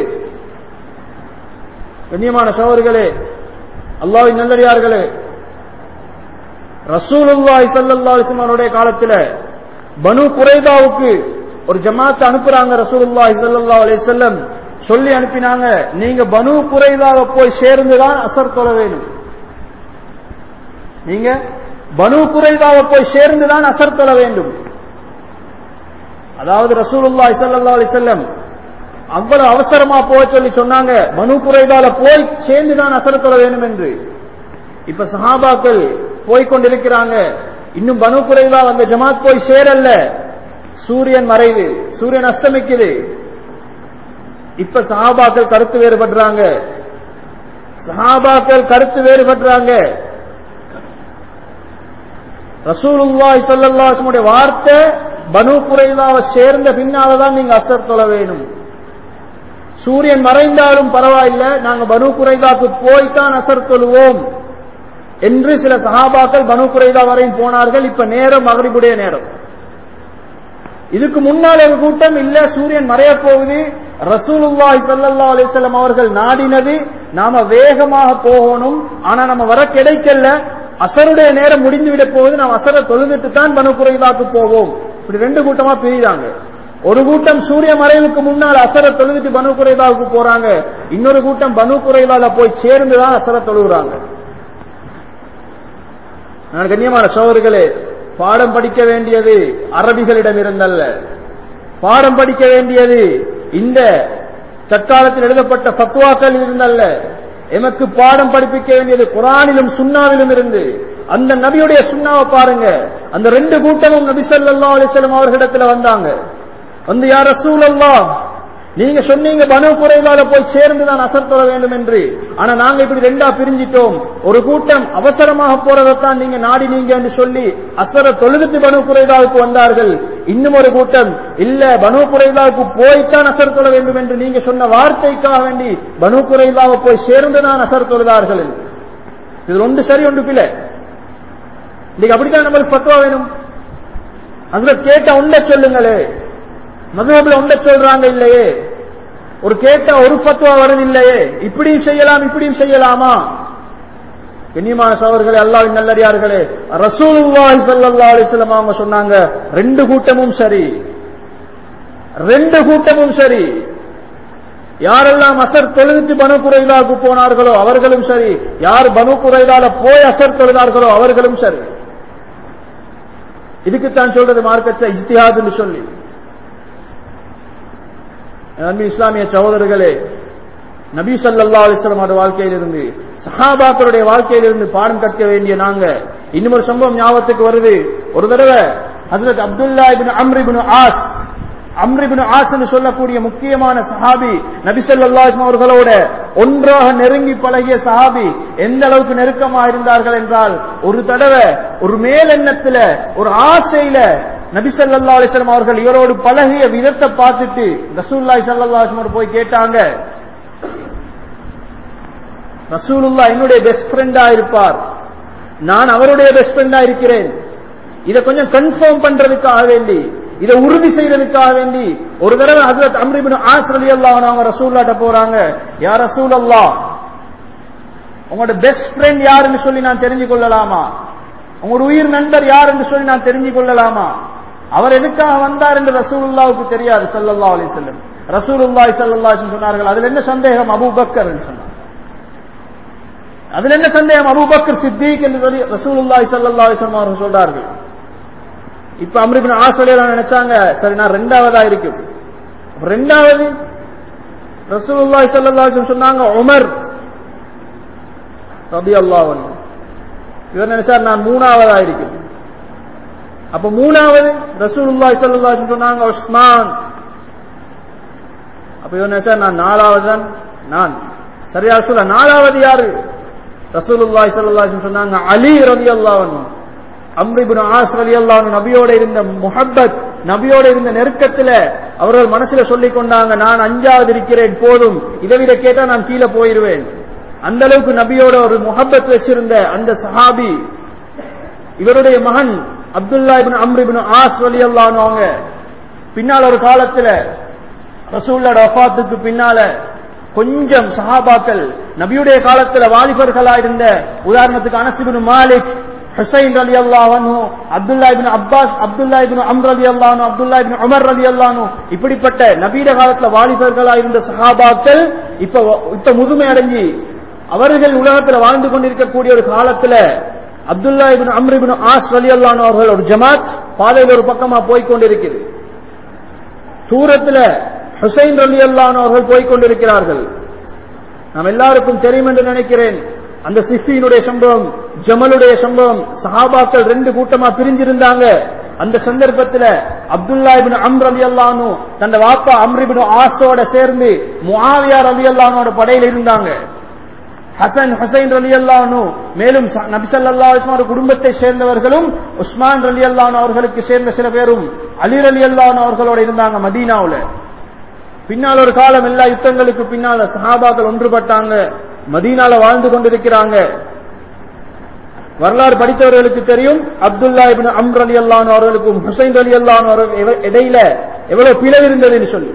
கண்ணியமான சோழர்களே அல்லாவின் நல்லடியார்களே ரசூலுல்லாஹி ஸல்லல்லாஹு அலைஹி வஸல்லம் காலத்துல பனு குறைதாவுக்கு ஒரு ஜமாத் அனுப்புறாங்க ரசூலுல்லாஹி ஸல்லல்லாஹு அலைஹி வஸல்லம் சொல்லி அனுப்பினாங்க நீங்க பனு குறைதாவை போய் சேர்ந்துதான் அசர் தொழ வேணும் நீங்க பனு குறைதாவை போய் சேர்ந்துதான் அசர் தொழ வேண்டும் அதாவது ரசூலுல்லாஹி ஸல்லல்லாஹு அலைஹி வஸல்லம் அவ்வளவு அவசரமா போக சொல்லி சொன்னாங்க பனு குறைதால போய் சேர்ந்துதான் அசர் தொழ வேண்டும் என்று இப்ப சஹாபாக்கள் போய்கொண்டிருக்கிறாங்க இன்னும் பனு குறைதா அந்த ஜமாத் போய் சேரல்ல சூரியன் மறைவு சூரியன் அஸ்தமிக்குது இப்ப சஹாபாக்கள் கருத்து வேறுபடுறாங்க சஹாபாக்கள் கருத்து வேறுபடுறாங்க ரசூலுல்லாஹி ஸல்லல்லாஹு அலைஹி வஸல்லம் வார்த்தை பனு குறைதாவை சேர்ந்த பின்னால்தான் நீங்க அசர் தொழ வேணும் சூரியன் மறைந்தாலும் பரவாயில்ல நாங்க பனு குறைதாக்கு போய்தான் அசர் தொழுவோம் என்று சில சகாபாக்கள் பனு குறைதா வரையும் போனார்கள் இப்ப நேரம் மகரிபுடைய நேரம் இதுக்கு முன்னால் ஒரு கூட்டம் இல்ல சூரியன் மறைய போகுது ரசூலுல்லாஹி ஸல்லல்லாஹு அலைஹி வஸல்லம் அவர்கள் நாடினது நாம வேகமாக போகணும் ஆனா நம்ம வர கிடைக்கல அசருடைய நேரம் முடிந்து விட போகுது நாம் அசரை தொழுதுட்டு தான் பனு குறைதாக்கு போவோம் இப்படி ரெண்டு கூட்டமா பிரிதாங்க ஒரு கூட்டம் சூரிய மறைவுக்கு முன்னால் அசர தொழுதுட்டு பனு குறைதாவுக்கு போறாங்க இன்னொரு கூட்டம் பனு குறைதால போய் சேர்ந்துதான் அசர தொழுகிறாங்க நான் கண்ணியமான சோதர்களே பாடம் படிக்க வேண்டியது அரபிகளிடம் இருந்தல்ல பாடம் படிக்க வேண்டியது இந்த தற்காலத்தில் எழுதப்பட்ட ஃபத்வாக்கள் இருந்தல்ல எமக்கு பாடம் படிப்பிக்க வேண்டியது குரானிலும் சுண்ணாவிலும் இருந்து அந்த நபியுடைய சுண்ணாவை பாருங்க அந்த ரெண்டு கூட்டமும் நபி ஸல்லல்லாஹு அலைஹி வஸல்லம் அவர்களிடத்துல வந்தாங்க வந்து யார் ரசூல் நீங்க சொன்னீங்க பனு குறைவால போய் சேர்ந்து தான் அசர் தொழ வேண்டும் என்று ஆனா நாங்க இப்படி ரெண்டா பிரிஞ்சிட்டோம் ஒரு கூட்டம் அவசரமாக போறதைத்தான் நீங்க நாடி நீங்க என்று சொல்லி அசர தொழுதுட்டு பனு குறைதாவுக்கு வந்தார்கள் இன்னும் ஒரு கூட்டம் இல்ல பனு குறைதாவுக்கு போய்த்தான் அசர் தொழ வேண்டும் என்று நீங்க சொன்ன வார்த்தைக்காக வேண்டி பனு குறைதாவை போய் சேர்ந்து தான் அசர் தொழுதார்கள் இது ஒன்று சரி ஒன்று பிள்ளை இன்னைக்கு அப்படித்தான் நம்மளுக்கு பத்துவா வேணும் அதுல கேட்ட உண்ட சொல்லுங்களே மதுஹப்ல உண்ட சொல்றாங்க இல்லையே ஒரு கேட்ட ஒரு ஃபத்வா வருது இல்லையே இப்படியும் செய்யலாம் இப்படியும் செய்யலாமா கண்ணியமான சவர்களே அல்லாவின் நல்லடியார்களே ரசூலுல்லாஹி ஸல்லல்லாஹு அலைஹி வஸல்லம் அவங்க சொன்னாங்க ரெண்டு கூட்டமும் சரி ரெண்டு கூட்டமும் சரி யாரெல்லாம் அசர் தொழுதுட்டு பனு குறைதாவுக்கு போனார்களோ அவர்களும் சரி யார் பனு குறைதால போய் அசர் தொழுதார்களோ அவர்களும் சரி இதுக்குத்தான் சொல்றது மார்க்கத்தை இஜ்திஹாதுன்னு சொல்லி அன்பு இஸ்லாமிய சகோதரர்களே நபி சல்லா அலிஸ்லாம் வாழ்க்கையிலிருந்து சஹாபாக்களுடைய வாழ்க்கையிலிருந்து பாடம் கற்க வேண்டிய நாங்க இன்னும் ஒரு சம்பவம் ஞாபகத்துக்கு வருது ஒரு தடவை Hazrat Abdullah ibn Amr ibn As Amr ibn ஆஸ்ன்னு சொல்லக்கூடிய முக்கியமான சஹாபி நபி ஸல்லல்லாஹு அவர்களோட ஒன்றாக நெருங்கி பழகிய சஹாபி எந்த அளவுக்கு நெருக்கமா இருந்தார்கள் என்றால் ஒரு தடவை ஒரு மேலெண்ணத்துல ஒரு ஆசையில நபி ஸல்லல்லாஹு அலைஹி வஸல்லம் அவர்கள் இவரோடு பழகிய விதத்தை பார்த்துட்டு ரசூலுல்லாஹி ஸல்லல்லாஹு அலைஹி வஸல்லம் போய் கேட்டாங்க ரசூலுல்லா என்னுடைய பெஸ்ட் ஃப்ரெண்டா இருப்பார் நான் அவருடைய பெஸ்ட் ஃப்ரெண்டா இருக்கிறேன் இதை கொஞ்சம் கன்ஃபார்ம் பண்றதுக்காக வேண்டி இதை உறுதி செய்யறதுக்காக வேண்டி ஒரு தடவை ஹசரத் அம்ரிபின் ஆஸ் அலி அல்லா அவங்க ரசூல்லாட்ட போறாங்க யார் ரசூல் அல்லா உங்களோட பெஸ்ட் ஃப்ரெண்ட் யார் என்று சொல்லி நான் தெரிஞ்சு கொள்ளலாமா உங்களோட உயிர் நண்பர் யார் என்று சொல்லி நான் தெரிஞ்சு கொள்ளலாமா அவர் எதுக்காக வந்தார் என்று ரசூலுல்லாவுக்கு தெரியாது சல்லல்லா அலி செல்லம் ரசூலுல்லாய் சல்லல்லா சொன்னார்கள் அதுல என்ன சந்தேகம் அபூபக்கர் என்று சொன்னார் அதுல என்ன சந்தேகம் அபூபக்கர் சித்திக் என்று சொல்லி ரசூலுல்லாய் சல்லல்லா அலிஸ்லாம் அவர்கள் சொல்றார்கள் இப்ப அம்ரிபின் ஆசிரியர் நினைச்சாங்க சரி நான் ரெண்டாவதா இருக்கும் ரெண்டாவது ரசூலுல்லாய் சல்லல்லா அலிஸ்லாம் சொன்னாங்க உமர் ரபி அல்லாஹ் இவர் நினைச்சார் நான் மூணாவதா இருக்கும் அப்ப மூணாவது ரசூலுல்லாய் சல்லல்லா அலிஸ்லாம் சொன்னாங்க உஸ்மான் அப்ப இவர் நினைச்சார் நான் நாலாவது தான் நான் சரியா சொல்ல நாலாவது யாரு ரசூலுல்லாய் சல்லாஹ் சொன்னாங்க அலி ரதி அல்லாவன் அம்ரிபுன் ஆஸ் ரதி அல்லாவன் நபியோட இருந்த முஹப்பத் நபியோட இருந்த நெருக்கத்துல அவர்கள் மனசுல சொல்லிக் கொண்டாங்க நான் அஞ்சாவது இருக்கிறேன் போதும் இதை விட கேட்டா நான் கீழே போயிருவேன் அந்த அளவுக்கு நபியோட ஒரு முஹப்பத் வச்சிருந்த அந்த சஹாபி இவருடைய மகன் அப்துல்லா இபின் அம்ரிபின் ஆஸ் ரலி அல்லான்னு அவங்க பின்னால் ஒரு காலத்துல ரசூல்லோட வஃபாத்துக்கு பின்னால கொஞ்சம் சஹாபாக்கள் நபியுடைய காலத்துல வாலிபர்களா இருந்த உதாரணத்துக்கு அனசிபின் மாலிக் ஹுசைன் அலி அல்லாஹனு Abdullah ibn Abbas Abdullah ibn Amr அலி அல்லானு அப்துல்லா இபின் உமர் அலி அல்லானு இப்படிப்பட்ட நபீட காலத்துல வாலிபர்களா இருந்த சஹாபாக்கள் இப்ப இப்ப முதுமை அடைஞ்சி அவர்கள் உலகத்துல வாழ்ந்து கொண்டிருக்கக்கூடிய ஒரு காலத்துல Abdullah ibn Amr ibn As அலி அல்லானு அவர்கள் ஒரு ஜமாத் பாதையில் ஒரு பக்கமா போய்கொண்டிருக்கிறது தூரத்துல ஹுசைன் ரலி அல்லான் அவர்கள் போய்கொண்டிருக்கிறார்கள் நாம் எல்லாருக்கும் தெரியும் என்று நினைக்கிறேன் அந்த சிஃபியினுடைய சம்பவம் ஜமலுடைய சம்பவம் சஹாபாக்கள் ரெண்டு கூட்டமா பிரிஞ்சிருந்தாங்க அந்த சந்தர்ப்பத்தில் அப்துல்லா இபின் அம்ர் அலி அல்லானு தன் வாப்பா அம்ரிபின் ஆசோட சேர்ந்து முஆவியார் அலி அல்லானோட படையில் இருந்தாங்க ஹசன் ஹுசைன் ரலி அல்லானு மேலும் நபிசல்லா இஸ்மான் குடும்பத்தை சேர்ந்தவர்களும் உஸ்மான் ரலி அல்லானு அவர்களுக்கு சேர்ந்த சில பேரும் அலி ரலி அல்லானு அவர்களோட இருந்தாங்க மதீனாவுல பின்னால் ஒரு காலம் எல்லா யுத்தங்களுக்கு பின்னால சஹாபாக்கள் ஒன்றுபட்டாங்க மதீனால வாழ்ந்து கொண்டிருக்கிறாங்க வரலாறு படித்தவர்களுக்கு தெரியும் அப்துல்லா இபின் அம்ர் அலி அல்லான் அவர்களுக்கும் ஹுசைன் அலி அல்லான் இடையில எவ்வளவு பிளவு இருந்ததுன்னு சொல்லி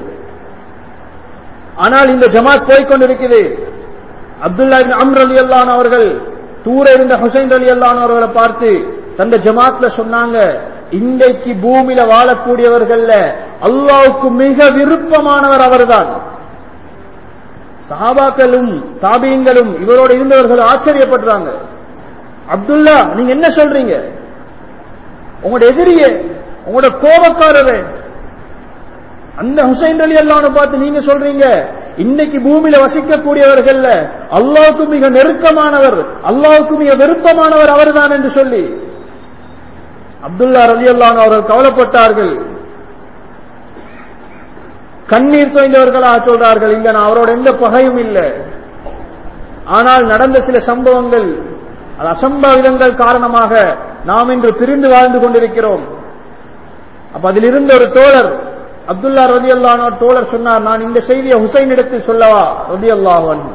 ஆனால் இந்த ஜமாத் போய்கொண்டிருக்குது அப்துல்லா இபின் அம்ர் அலி அல்லான் அவர்கள் தூர இருந்த ஹுசைன் அலி அல்லான் அவர்களை பார்த்து தந்த ஜமாத்ல சொன்னாங்க இன்றைக்கு பூமியில வாழக்கூடியவர்கள்ல அல்லாவுக்கு மிக விருப்பமானவர் அவர்தான் சஹாபாக்களும் தாபியங்களும் இவரோடு இருந்தவர்கள் ஆச்சரியப்படுறாங்க அப்துல்லா நீங்க என்ன சொல்றீங்க உங்களோட எதிரியே உங்களோட கோபக்காரரே அந்த ஹுசைன் அலி அல்லான்னு பார்த்து நீங்க சொல்றீங்க இன்னைக்கு பூமியில வசிக்கக்கூடியவர்கள் அல்லாவுக்கு மிக நெருக்கமானவர் அல்லாவுக்கு மிக விருப்பமானவர் அவர்தான் என்று சொல்லி அப்துல்லா ரலி அல்லான் அவர்கள் கவலைப்பட்டார்கள் கண்ணீர் தோய்ந்தவர்களாக சொல்றார்கள் இல்ல நான் அவரோட எந்த பகையும் இல்லை ஆனால் நடந்த சில சம்பவங்கள் அது அசம்பாவிதங்கள் காரணமாக நாம் இன்று பிரிந்து வாழ்ந்து கொண்டிருக்கிறோம் அப்ப அதில் இருந்த ஒரு தோழர் அப்துல்லா ரதி அல்லானோ தோழர் சொன்னார் நான் இந்த செய்தியை ஹுசைன் இடத்தில் சொல்லவா ரதி அல்லாஹன்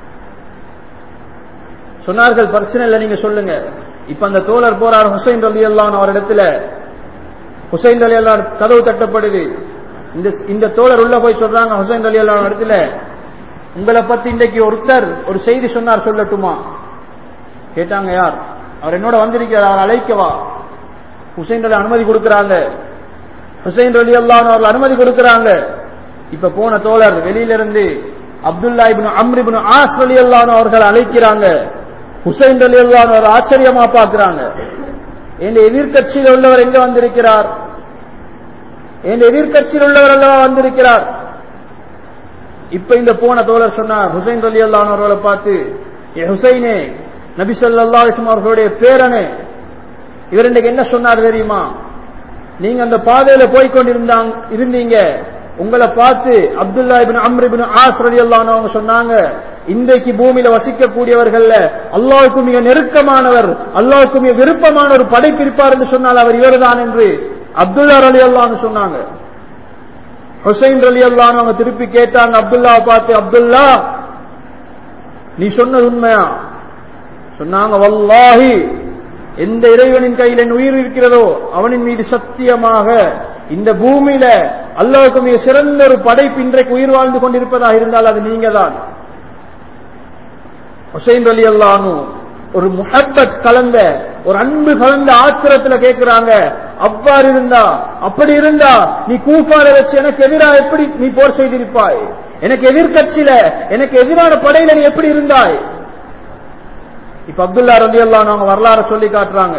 சொன்னார்கள் பிரச்சனை இல்லை நீங்க சொல்லுங்க இப்ப அந்த தோழர் போறார் ஹுசைன் ரலி அல்லான் அவர் இடத்துல ஹுசைன் அலி அல்லா கதவு தட்டப்படுது இந்த இந்த தோழர் உள்ள போய் சொல்றாங்க ஹுசைன் அலி அல்லா இடத்துல உங்களை பத்தி இன்றைக்கு ஒருத்தர் ஒரு செய்தி சொன்னார் சொல்லட்டுமா கேட்டாங்க யார் அவர் என்னோட வந்திருக்கிறார் அவர் அழைக்கவா ஹுசைன் அலி அனுமதி கொடுக்கிறாங்க ஹுசைன் அலி அல்லான் அவர்கள் அனுமதி கொடுக்கிறாங்க இப்ப போன தோழர் வெளியிலிருந்து அப்துல்லா இபின் அம்ரிபின் ஆஸ் அலி அல்லான் அவர்கள் அழைக்கிறாங்க ஹுசைன் அலி அல்லான் அவர் ஆச்சரியமா பார்க்கிறாங்க என் எதிர்கட்சியில் உள்ளவர் எங்க வந்திருக்கிறார் என் எதிர்கட்சியில் உள்ளவர் அல்லவா வந்திருக்கிறார் இப்ப இந்த போன தோழர் சொன்னார் ஹுசைன் அலி அல்லான் அவர்களை பார்த்து ஏ ஹுசைனே நபி சொல்லா அவர்களுடைய பேரனே இவர் இன்னைக்கு என்ன சொன்னார் தெரியுமா நீங்க அந்த பாதையில போய்கொண்டிருந்தாங்க இருந்தீங்க உங்களை பார்த்து Abdullah ibn Amr ibn As ரலி அவங்க சொன்னாங்க இன்றைக்கு பூமியில வசிக்கக்கூடியவர்கள் அல்லாவுக்கு மிக நெருக்கமானவர் அல்லாவுக்கு மிக விருப்பமான ஒரு படைப்பிருப்பார் என்று சொன்னால் அவர் இவர்தான் என்று அப்துல்லா ரலி அல்லான்னு சொன்னாங்க ஹுசைன் ரலி அல்லான்னு அவங்க திருப்பி கேட்டாங்க அப்துல்லா பார்த்து அப்துல்லா நீ சொன்னது உண்மையா சொன்னாங்க வல்லாஹி எந்த இறைவனின் கையில் என் உயிர் இருக்கிறதோ அவனின் மீது சத்தியமாக இந்த பூமியில அல்லாவுக்கு மிக சிறந்த ஒரு படைப்பு இன்றைக்கு உயிர் வாழ்ந்து கொண்டிருப்பதாக இருந்தால் அது நீங்க தான் ஹுசைன் அலி அல்லானு ஒரு முஹப்பத் கலந்த ஒரு அன்பு கலந்த ஆத்திரத்துல கேட்கிறாங்க அவ்வாறு இருந்தா அப்படி இருந்தா நீ கூஃபால வச்சு எனக்கு எதிராக எப்படி நீ போர் செய்திருப்பாய் எனக்கு எதிர்கட்சியில எனக்கு எதிரான படையில நீ எப்படி இருந்தாய் இப்ப அப்துல்லா ரதி அல்லா அவங்க வரலாறு சொல்லி காட்டுறாங்க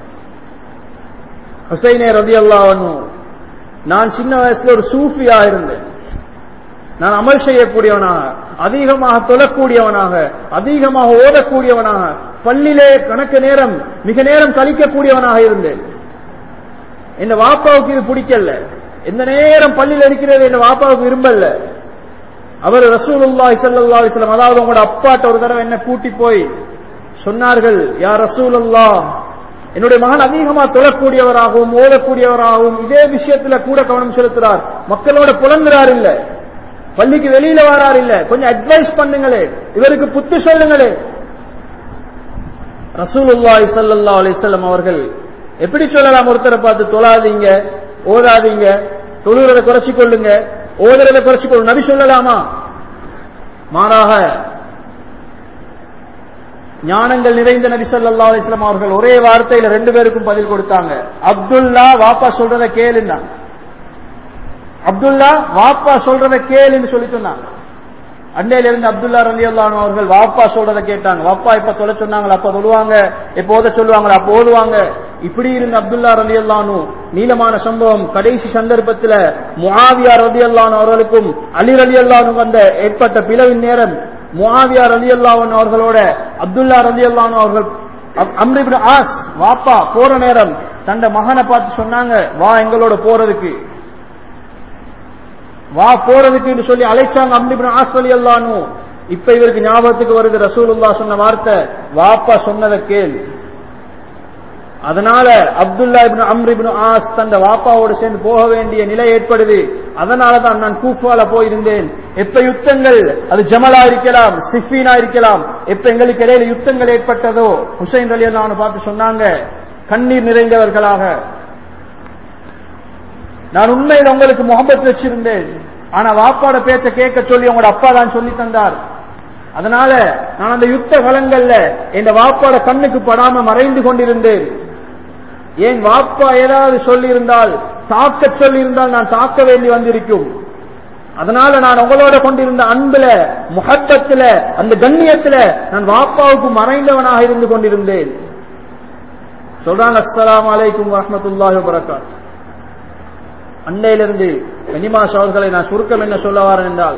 ஹுசைனே ரதி அல்லாவனு நான் சின்ன வயசுல ஒரு சூஃபியா இருந்தேன் நான் அமல் செய்யக்கூடியவனாக அதிகமாக தொழக்கூடியவனாக அதிகமாக ஓதக்கூடியவனாக பள்ளியிலே கணக்கு நேரம் மிக நேரம் கழிக்கக்கூடியவனாக இருந்தேன் என் வாப்பாவுக்கு இது பிடிக்கல எந்த நேரம் பள்ளியில் இருக்கிறது என் வாப்பாவுக்கு விரும்பல அவர் ரசூலுல்லாஹி ஸல்லல்லாஹு அலைஹி வஸல்லம் அதாவது உங்களோட அப்பாட்ட ஒரு தடவை என்ன கூட்டி போய் சொன்னார்கள் யா ரசூலுல்லாஹ் என்னுடைய மகன் அதிகமா தொழக்கூடியவராகவும் ஓதக்கூடியவராகவும் இதே விஷயத்துல கூட கவனம் செலுத்துறார் மக்களோட புலங்குறார் இல்ல பள்ளிக்கு வெளியில வரார் இல்ல கொஞ்சம் அட்வைஸ் பண்ணுங்களே இவருக்கு புத்து சொல்லுங்களே ரசூலுல்லாஹி ஸல்லல்லாஹு அலைஹி வஸல்லம் அவர்கள் எப்படி சொல்லலாம் ஒருத்தரை பார்த்து தொழாதீங்க ஓதாதீங்க தொழுகிறத குறைச்சு கொள்ளுங்க ஓதுறத குறைச்சு கொள்ளுங்க நபி சொல்லலாமா மாறாக ஞானங்கள் நிறைந்த நபி ஸல்லல்லாஹு அலைஹி வஸல்லம் அவர்கள் ஒரே வார்த்தையில ரெண்டு பேருக்கும் பதில் கொடுத்தாங்க அப்துல்லா வாப்பா சொல்றத கேளுன்னா அப்துல்லா வாப்பா சொல்றத கேளுன்னு சொல்லி சொன்னாங்க அண்டையில இருந்து அப்துல்லா ரலி அல்லாஹ் அவர்கள் வாப்பா சொல்றத கேட்டாங்க வாப்பா இப்ப தொலை சொன்னாங்களா அப்ப தொழுவாங்க எப்ப ஓத சொல்லுவாங்களா அப்ப ஓதுவாங்க இப்படி இருந்த அப்துல்லா ரலி அல்லானு நீளமான சம்பவம் கடைசி சந்தர்ப்பத்தில் முஆவியா ரலி அல்லான் அவர்களுக்கும் அலி ரலி அல்லானு வந்த ஏற்பட்ட பிளவின் நேரம் முஆவியா ரலி அல்லாஹன் அவர்களோட அப்துல்லா ரலி அல்லானு அவர்கள் அம்ரிபின் ஆஸ் வாப்பா போற நேரம் தண்ட மகனை பார்த்து சொன்னாங்க வா எங்களோட போறதுக்கு வா போறதுக்கு சொல்லி அழைச்சாங்க அம்ரிபின் ஆஸ் அலி அல்லானு இப்ப இவருக்கு ஞாபகத்துக்கு வருது ரசூலுல்லா சொன்ன வார்த்தை வாப்பா சொன்னதை கேள் அதனால Abdullah ibn Amr ibn As தந்த வாப்பாவோடு சேர்ந்து போக வேண்டிய நிலை ஏற்படுது அதனால தான் நான் கூஃபால போயிருந்தேன் எப்ப யுத்தங்கள் அது ஜமலா இருக்கலாம் சிஃபீனா இருக்கலாம் எப்ப எங்களுக்கு இடையில யுத்தங்கள் ஏற்பட்டதோ ஹுசைன் அலி நான் பார்த்து சொன்னாங்க கண்ணீர் நிறைந்தவர்களாக நான் உண்மையில் உங்களுக்கு முகம்பத் வச்சிருந்தேன் ஆனா வாப்பாட பேச்ச கேட்க சொல்லி உங்களோட அப்பா தான் சொல்லி தந்தார் அதனால நான் அந்த யுத்த களங்கள்ல என் வாப்பாட கண்ணுக்கு படாம மறைந்து கொண்டிருந்தேன் ஏன் வாப்பா ஏதாவது சொல்லி இருந்தால் தாக்க சொல்லி இருந்தால் நான் தாக்க வேண்டி வந்திருக்கும் அதனால நான் உங்களோட கொண்டிருந்த அன்புல முகத்தத்துல அந்த கண்ணியத்துல நான் வாப்பாவுக்கு மறைந்தவனாக இருந்து கொண்டிருந்தேன் சொல்றாங்க அஸ்ஸலாம் அலைக்கும் வரமத்துல்லாஹி வரகாத் அண்டையிலிருந்து கனிமாஸ் அவர்களை நான் சுருக்கம் என்ன சொல்ல வரேன் என்றால்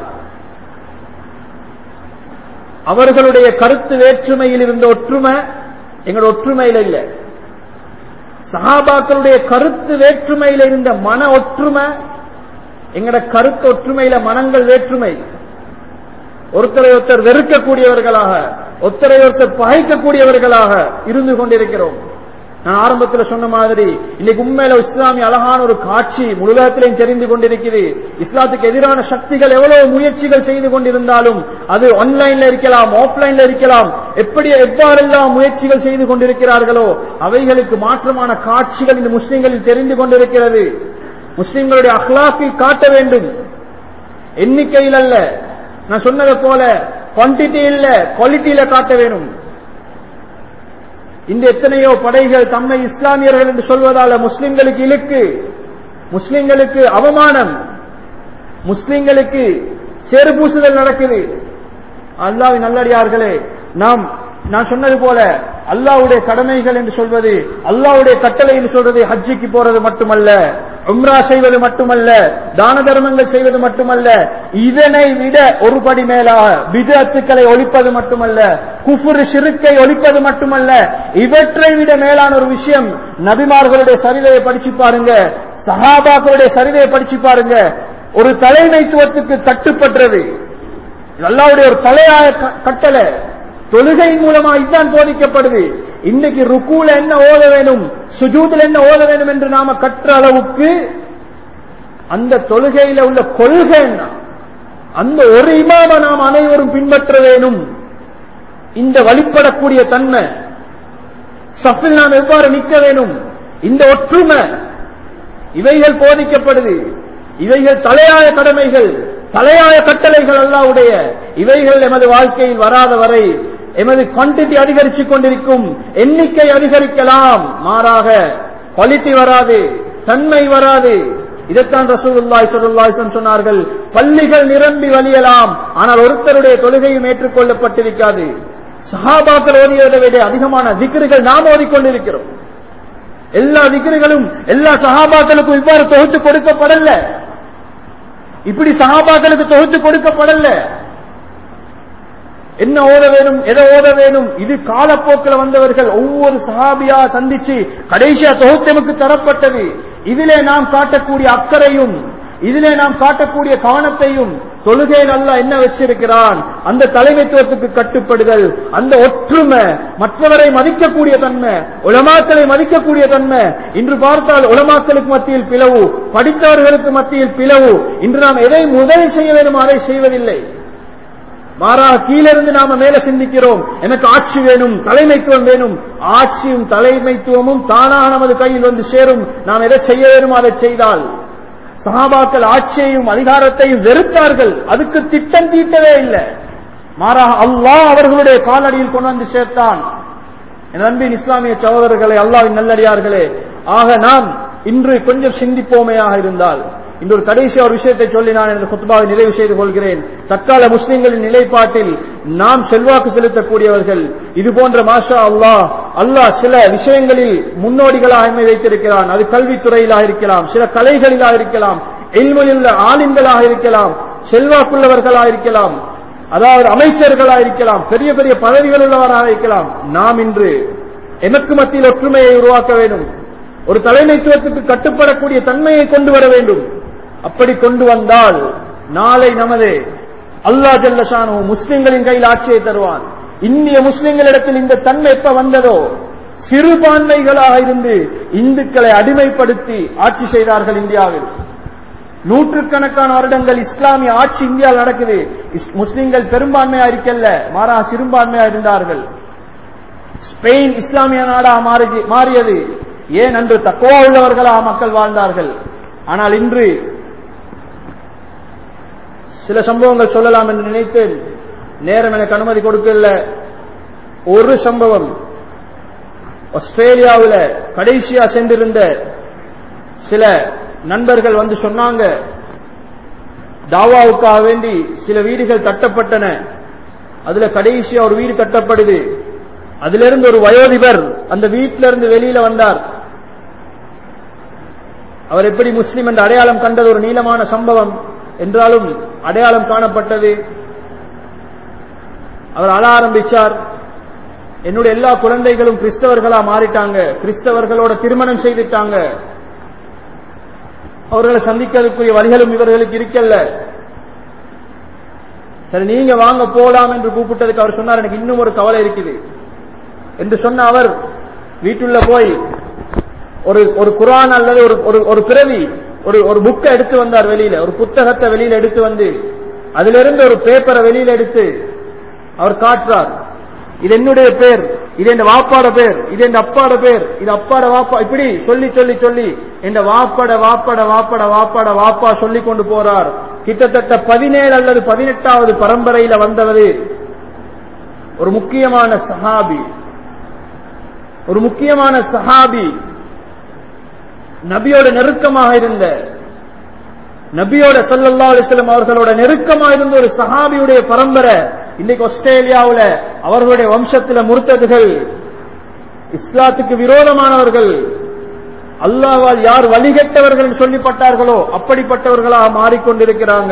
அவர்களுடைய கருத்து வேற்றுமையில் இருந்த ஒற்றுமை எங்களோட ஒற்றுமையில இல்லை சஹாபாக்களுடைய கருத்து வேற்றுமையில இருந்த மன ஒற்றுமை எங்கட கருத்து ஒற்றுமையில மனங்கள் வேற்றுமை ஒருத்தரை ஒருத்தர் வெறுக்கக்கூடியவர்களாக ஒருத்தரை ஒருத்தர் பகைக்கக்கூடியவர்களாக இருந்து கொண்டிருக்கிறோம் நான் ஆரம்பத்தில் சொன்ன மாதிரி இன்னைக்கு உண்மையில இஸ்லாமிய அழகான ஒரு காட்சி முழுவத்திலையும் தெரிந்து கொண்டிருக்குது இஸ்லாத்துக்கு எதிரான சக்திகள் எவ்வளவு முயற்சிகள் செய்து கொண்டிருந்தாலும் அது ஆன்லைன்ல இருக்கலாம் ஆஃப்லைன்ல இருக்கலாம் எப்படி எவ்வாறெல்லாம் முயற்சிகள் செய்து கொண்டிருக்கிறார்களோ அவைகளுக்கு மாற்றமான காட்சிகள் இந்த முஸ்லிம்களில் தெரிந்து கொண்டிருக்கிறது முஸ்லிம்களுடைய அஹ்லாக்கில் காட்ட வேண்டும் எண்ணிக்கையில் அல்ல நான் சொன்னதை போல குவான்டிட்டி இல்ல குவாலிட்டியில காட்ட வேணும் இந்த எத்தனையோ படைகள் தம்மை இஸ்லாமியர்கள் என்று சொல்வதால முஸ்லிம்களுக்கு இழுக்கு முஸ்லிம்களுக்கு அவமானம் முஸ்லிம்களுக்கு சேறுபூசுதல் நடக்குது அல்லாவின் நல்லடியார்களே நாம் நான் சொன்னது போல அல்லாவுடைய கடமைகள் என்று சொல்வது அல்லாவுடைய கட்டளை என்று சொல்றது ஹஜ்ஜிக்கு போறது மட்டுமல்ல உம்ரா செய்வது மட்டுமல்ல தான தர்மங்கள் செய்வது மட்டுமல்ல இதனை விட ஒரு படி மேலாக விதத்துக்களை ஒழிப்பது மட்டுமல்ல குஃபுரு சிறுக்கை ஒழிப்பது மட்டுமல்ல இவற்றை விட மேலான ஒரு விஷயம் நபிமார்களுடைய சரிதையை படிச்சு பாருங்க சஹாபாக்களுடைய சரிதையை படிச்சு பாருங்க ஒரு தலைமைத்துவத்துக்கு கட்டுப்பட்டது அல்லாவுடைய ஒரு தலையாய கட்டளை தொழுகை மூலமா இதுதான் போதிக்கப்படுது இன்னைக்கு ருக்கூல என்ன ஓத வேணும் சுஜூதில் என்ன ஓத வேணும் என்று நாம கற்ற அளவுக்கு அந்த தொழுகையில உள்ள கொள்கை என்ன அந்த ஒரு இமாம நாம் அனைவரும் பின்பற்ற வேணும் இந்த வழிபடக்கூடிய தன்மை சஃபில் நாம் எவ்வாறு நிற்க வேணும் இந்த ஒற்றுமை இவைகள் போதிக்கப்படுது இவைகள் தலையாய கடமைகள் தலையாய கட்டளைகள் அல்லாவுடைய இவைகள் எமது வாழ்க்கையில் வராத வரை எமது குவான்டிட்டி அதிகரித்துக் கொண்டிருக்கும் எண்ணிக்கை அதிகரிக்கலாம் மாறாக குவாலிட்டி வராது தன்மை வராது இதைத்தான் ரசூலுல்லாஹி ஸல்லல்லாஹு அலைஹி வஸல்லம் சொன்னார்கள் பள்ளிகள் நிரம்பி வழியலாம் ஆனால் ஒருத்தருடைய தொழுகையும் ஏற்றுக்கொள்ளப்பட்டிருக்காது சஹாபாக்கள் ஓதியதை விட அதிகமான திக்ருகள் நாம் ஓதிக்கொண்டிருக்கிறோம் எல்லா திக்ருகளும் எல்லா சஹாபாக்களுக்கும் இவ்வாறு தொகுத்து கொடுக்கப்படல இப்படி சஹாபாக்களுக்கு தொகுத்து கொடுக்கப்படல என்ன ஓத வேணும் எதை ஓத வேணும் இது காலப்போக்கில் வந்தவர்கள் ஒவ்வொரு சஹாபியா சந்திச்சு கடைசியா தொகுத்தமுக்கு தரப்பட்டது இதிலே நாம் காட்டக்கூடிய அக்கறையும் இதிலே நாம் காட்டக்கூடிய கவனத்தையும் தொழுகையில் அல்ல என்ன வச்சிருக்கிறான் அந்த தலைமைத்துவத்துக்கு கட்டுப்படுதல் அந்த ஒற்றுமை மற்றவரை மதிக்கக்கூடிய தன்மை உலமாக்களை மதிக்கக்கூடிய தன்மை இன்று பார்த்தால் உலமாக்களுக்கு மத்தியில் பிளவு படித்தவர்களுக்கு மத்தியில் பிளவு இன்று நாம் எதை முதல் செய்ய வேண்டுமோ அதை செய்வதில்லை மாறாக கீழிருந்து நாம மேல சிந்திக்கிறோம் எனக்கு ஆட்சி வேணும் தலைமைத்துவம் வேணும் ஆட்சியும் தலைமைத்துவமும் தானாக நமது கையில் வந்து சேரும் நாம் எதை செய்ய வேணுமோ அதை செய்தால் சஹாபாக்கள் ஆட்சியையும் அதிகாரத்தையும் வெறுத்தார்கள் அதுக்கு திட்டம் தீட்டவே இல்லை மாறாக அல்லாஹ் அவர்களுடைய காலடியில் கொண்டு வந்து சேர்த்தான் என் அன்பின் இஸ்லாமிய சகோதரர்களே அல்லாவின் நல்லடியார்களே ஆக நாம் இன்று கொஞ்சம் சிந்திப்போமையாக இருந்தால் இந்த ஒரு கடைசி ஒரு விஷயத்தை சொல்லி நான் எனது குத்துபாவை நிறைவு செய்து கொள்கிறேன் தற்கால முஸ்லிம்களின் நிலைப்பாட்டில் நாம் செல்வாக்கு செலுத்தக்கூடியவர்கள் இது போன்ற மாஷா அல்லாஹ் அல்லாஹ் சில விஷயங்களில் முன்னோடிகளாக எம்மை வைத்திருக்கிறான் அது கல்வித்துறையிலாக இருக்கலாம் சில கலைகளிலாக இருக்கலாம் எல்மொழியுள்ள ஆலிம்களாக இருக்கலாம் செல்வாக்குள்ளவர்களாக இருக்கலாம் அதாவது அமைச்சர்களாக இருக்கலாம் பெரிய பெரிய பதவிகள் உள்ளவராக இருக்கலாம் நாம் இன்று எமக்கு மத்தியில் ஒற்றுமையை உருவாக்க வேண்டும் ஒரு தலைமைத்துவத்துக்கு கட்டுப்படக்கூடிய தன்மையை கொண்டு வர வேண்டும் அப்படி கொண்டு வந்தால் நாளை நமது அல்லா ஜல்லஷானு முஸ்லிம்களின் கையில் ஆட்சியை தருவான் இந்திய முஸ்லிம்களிடத்தில் இந்த தன்மை எப்ப வந்ததோ சிறுபான்மைகளாக இருந்து இந்துக்களை அடிமைப்படுத்தி ஆட்சி செய்தார்கள் இந்தியாவில் நூற்றுக்கணக்கான வருடங்கள் இஸ்லாமிய ஆட்சி இந்தியாவில் நடக்குது முஸ்லிம்கள் பெரும்பான்மையா இருக்கல்ல மாறா சிறுபான்மையா இருந்தார்கள் ஸ்பெயின் இஸ்லாமிய நாடாக மாறியது ஏன் அன்று தக்குவா உள்ளவர்களாக மக்கள் வாழ்ந்தார்கள் ஆனால் இன்று சில சம்பவங்கள் சொல்லலாம் என்று நினைத்தேன் நேரம் எனக்கு அனுமதி கொடுக்கல ஒரு சம்பவம் ஆஸ்திரேலியாவில் கடைசியா சென்றிருந்த சில நண்பர்கள் வந்து சொன்னாங்க தாவாவுக்காக வேண்டி சில வீடுகள் தட்டப்பட்டன அதுல கடைசியா ஒரு வீடு தட்டப்படுது அதிலிருந்து ஒரு வயோதிபர் அந்த வீட்டிலிருந்து வெளியில வந்தார் அவர் எப்படி முஸ்லிம் என்ற அடையாளம் கண்டது ஒரு நீளமான சம்பவம் என்றாலும் அடையாளம் காணப்பட்டது அவர் அழ ஆரம்பிச்சார் என்னுடைய எல்லா குழந்தைகளும் கிறிஸ்தவர்களா மாறிட்டாங்க கிறிஸ்தவர்களோட திருமணம் செய்துட்டாங்க அவர்களை சந்திக்கிறதுக்குரிய வழிகளும் இவர்களுக்கு இருக்கல்ல சரி நீங்க வாங்க போலாம் என்று கூப்பிட்டதுக்கு அவர் சொன்னார் எனக்கு இன்னும் ஒரு கவலை இருக்குது என்று சொன்ன அவர் வீட்டுள்ள போய் ஒரு ஒரு குரான் அல்லது ஒரு ஒரு ஒரு பிறவி ஒரு ஒரு புக்கை எடுத்து வந்தார் வெளியில ஒரு புத்தகத்தை வெளியில எடுத்து வந்து அதிலிருந்து ஒரு பேப்பரை வெளியில எடுத்து அவர் காட்டுறார் இது என்னுடைய பேர் இது என் வாப்பாட பேர் இது என் அப்பாட பேர் இது அப்பாட வாப்பா இப்படி சொல்லி சொல்லி சொல்லி என் வாப்பட வாப்பட வாப்பட வாப்பட வாப்பா சொல்லி கொண்டு போறார் கிட்டத்தட்ட பதினேழு அல்லது பதினெட்டாவது பரம்பரையில வந்தவர் ஒரு முக்கியமான சஹாபி ஒரு முக்கியமான சஹாபி நபியோட நெருக்கமாக இருந்த நபியோட சல்லல்லா அலிஸ்லம் அவர்களோட நெருக்கமாக இருந்த ஒரு சஹாபியுடைய பரம்பரை இன்னைக்கு ஆஸ்திரேலியாவில் அவர்களுடைய வம்சத்தில் முறுத்ததுகள் இஸ்லாத்துக்கு விரோதமானவர்கள் அல்லாவால் யார் வழிகட்டவர்கள் சொல்லப்பட்டார்களோ அப்படிப்பட்டவர்களாக மாறிக்கொண்டிருக்கிறாங்க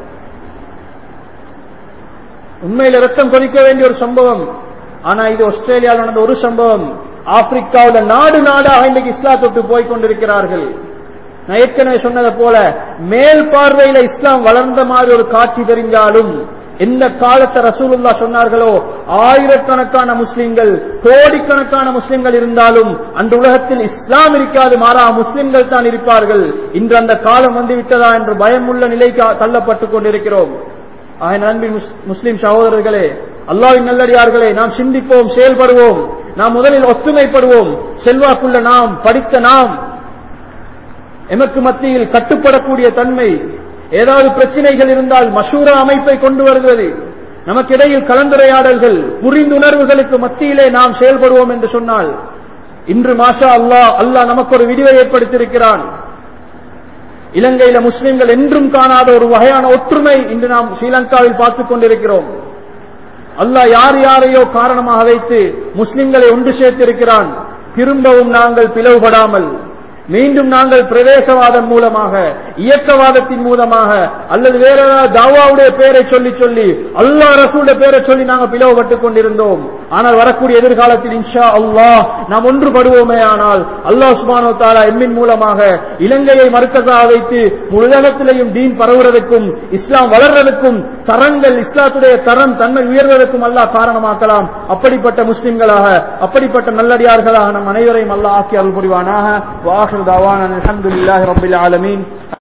உண்மையில் ரத்தம் கொதிக்க வேண்டிய ஒரு சம்பவம் ஆனா இது ஆஸ்திரேலியாவில் நடந்த ஒரு சம்பவம் ஆப்பிரிக்காவில் நாடு நாடாக இன்னைக்கு இஸ்லாத்தொட்டு போய் கொண்டிருக்கிறார்கள் நான் ஏற்கனவே சொன்னதை போல மேல் பார்வையில இஸ்லாம் வளர்ந்த மாதிரி ஒரு காட்சி தெரிஞ்சாலும் எந்த காலத்தை ரசூலுல்லா சொன்னார்களோ ஆயிரக்கணக்கான முஸ்லிம்கள் கோடிக்கணக்கான முஸ்லிம்கள் இருந்தாலும் அந்த உலகத்தில் இஸ்லாம் இருக்காது மாறா முஸ்லிம்கள் தான் இருப்பார்கள் இன்று அந்த காலம் வந்து விட்டதா என்று பயமுள்ள நிலைக்கு தள்ளப்பட்டுக் கொண்டிருக்கிறோம் ஆக நண்பின் முஸ்லிம் சகோதரர்களே அல்லாவின் நல்லடியார்களே நாம் சிந்திப்போம் செயல்படுவோம் நாம் முதலில் ஒத்துமைப்படுவோம் செல்வாக்குள்ள நாம் படித்த நாம் எமக்கு மத்தியில் கட்டுப்படக்கூடிய தன்மை ஏதாவது பிரச்சனைகள் இருந்தால் மஷூரா அமைப்பை கொண்டு வருகிறது நமக்கிடையில் கலந்துரையாடல்கள் புரிந்துணர்வுகளுக்கு மத்தியிலே நாம் செயல்படுவோம் என்று சொன்னால் இன்று மாஷா அல்லாஹ் அல்லாஹ் நமக்கு ஒரு விடிவை ஏற்படுத்தியிருக்கிறான் இலங்கையில முஸ்லிம்கள் என்றும் காணாத ஒரு வகையான ஒற்றுமை இன்று நாம் ஸ்ரீலங்காவில் பார்த்துக் கொண்டிருக்கிறோம் அல்லாஹ் யார் யாரையோ காரணமாக வைத்து முஸ்லிம்களை ஒன்று சேர்த்திருக்கிறான் திரும்பவும் நாங்கள் பிளவுபடாமல் மீண்டும் நாங்கள் பிரதேசவாதம் மூலமாக இயக்கவாதத்தின் மூலமாக அல்லது வேற ஏதாவது தாவாவுடைய பேரை சொல்லி சொல்லி அல்லா ரசூலுடைய பேரை சொல்லி நாங்கள் பிளவுபட்டுக் கொண்டிருந்தோம் ஆனால் வரக்கூடிய எதிர்காலத்தில் இன்ஷா அல்லாஹ் நாம் ஒன்றுபடுவோமே ஆனால் அல்லாஹ் சுபானோ தாலா எம்மின் மூலமாக இலங்கையை மறுக்கசாக வைத்து உலகத்திலேயும் தீன் பரவுவதற்கும் இஸ்லாம் வளர்வதற்கும் தரங்கள் இஸ்லாத்துடைய தரம் தன்மை உயர்வதற்கும் அல்லாஹ் காரணமாக்கலாம் அப்படிப்பட்ட முஸ்லிம்களாக அப்படிப்பட்ட நல்லடியார்களாக நம் அனைவரையும் அல்லாஹ் ஆக்கி அருள் புரிவானாக வாஹர் தாவான் அல்ஹம்துலில்லாஹி ரப்பில் ஆலமீன்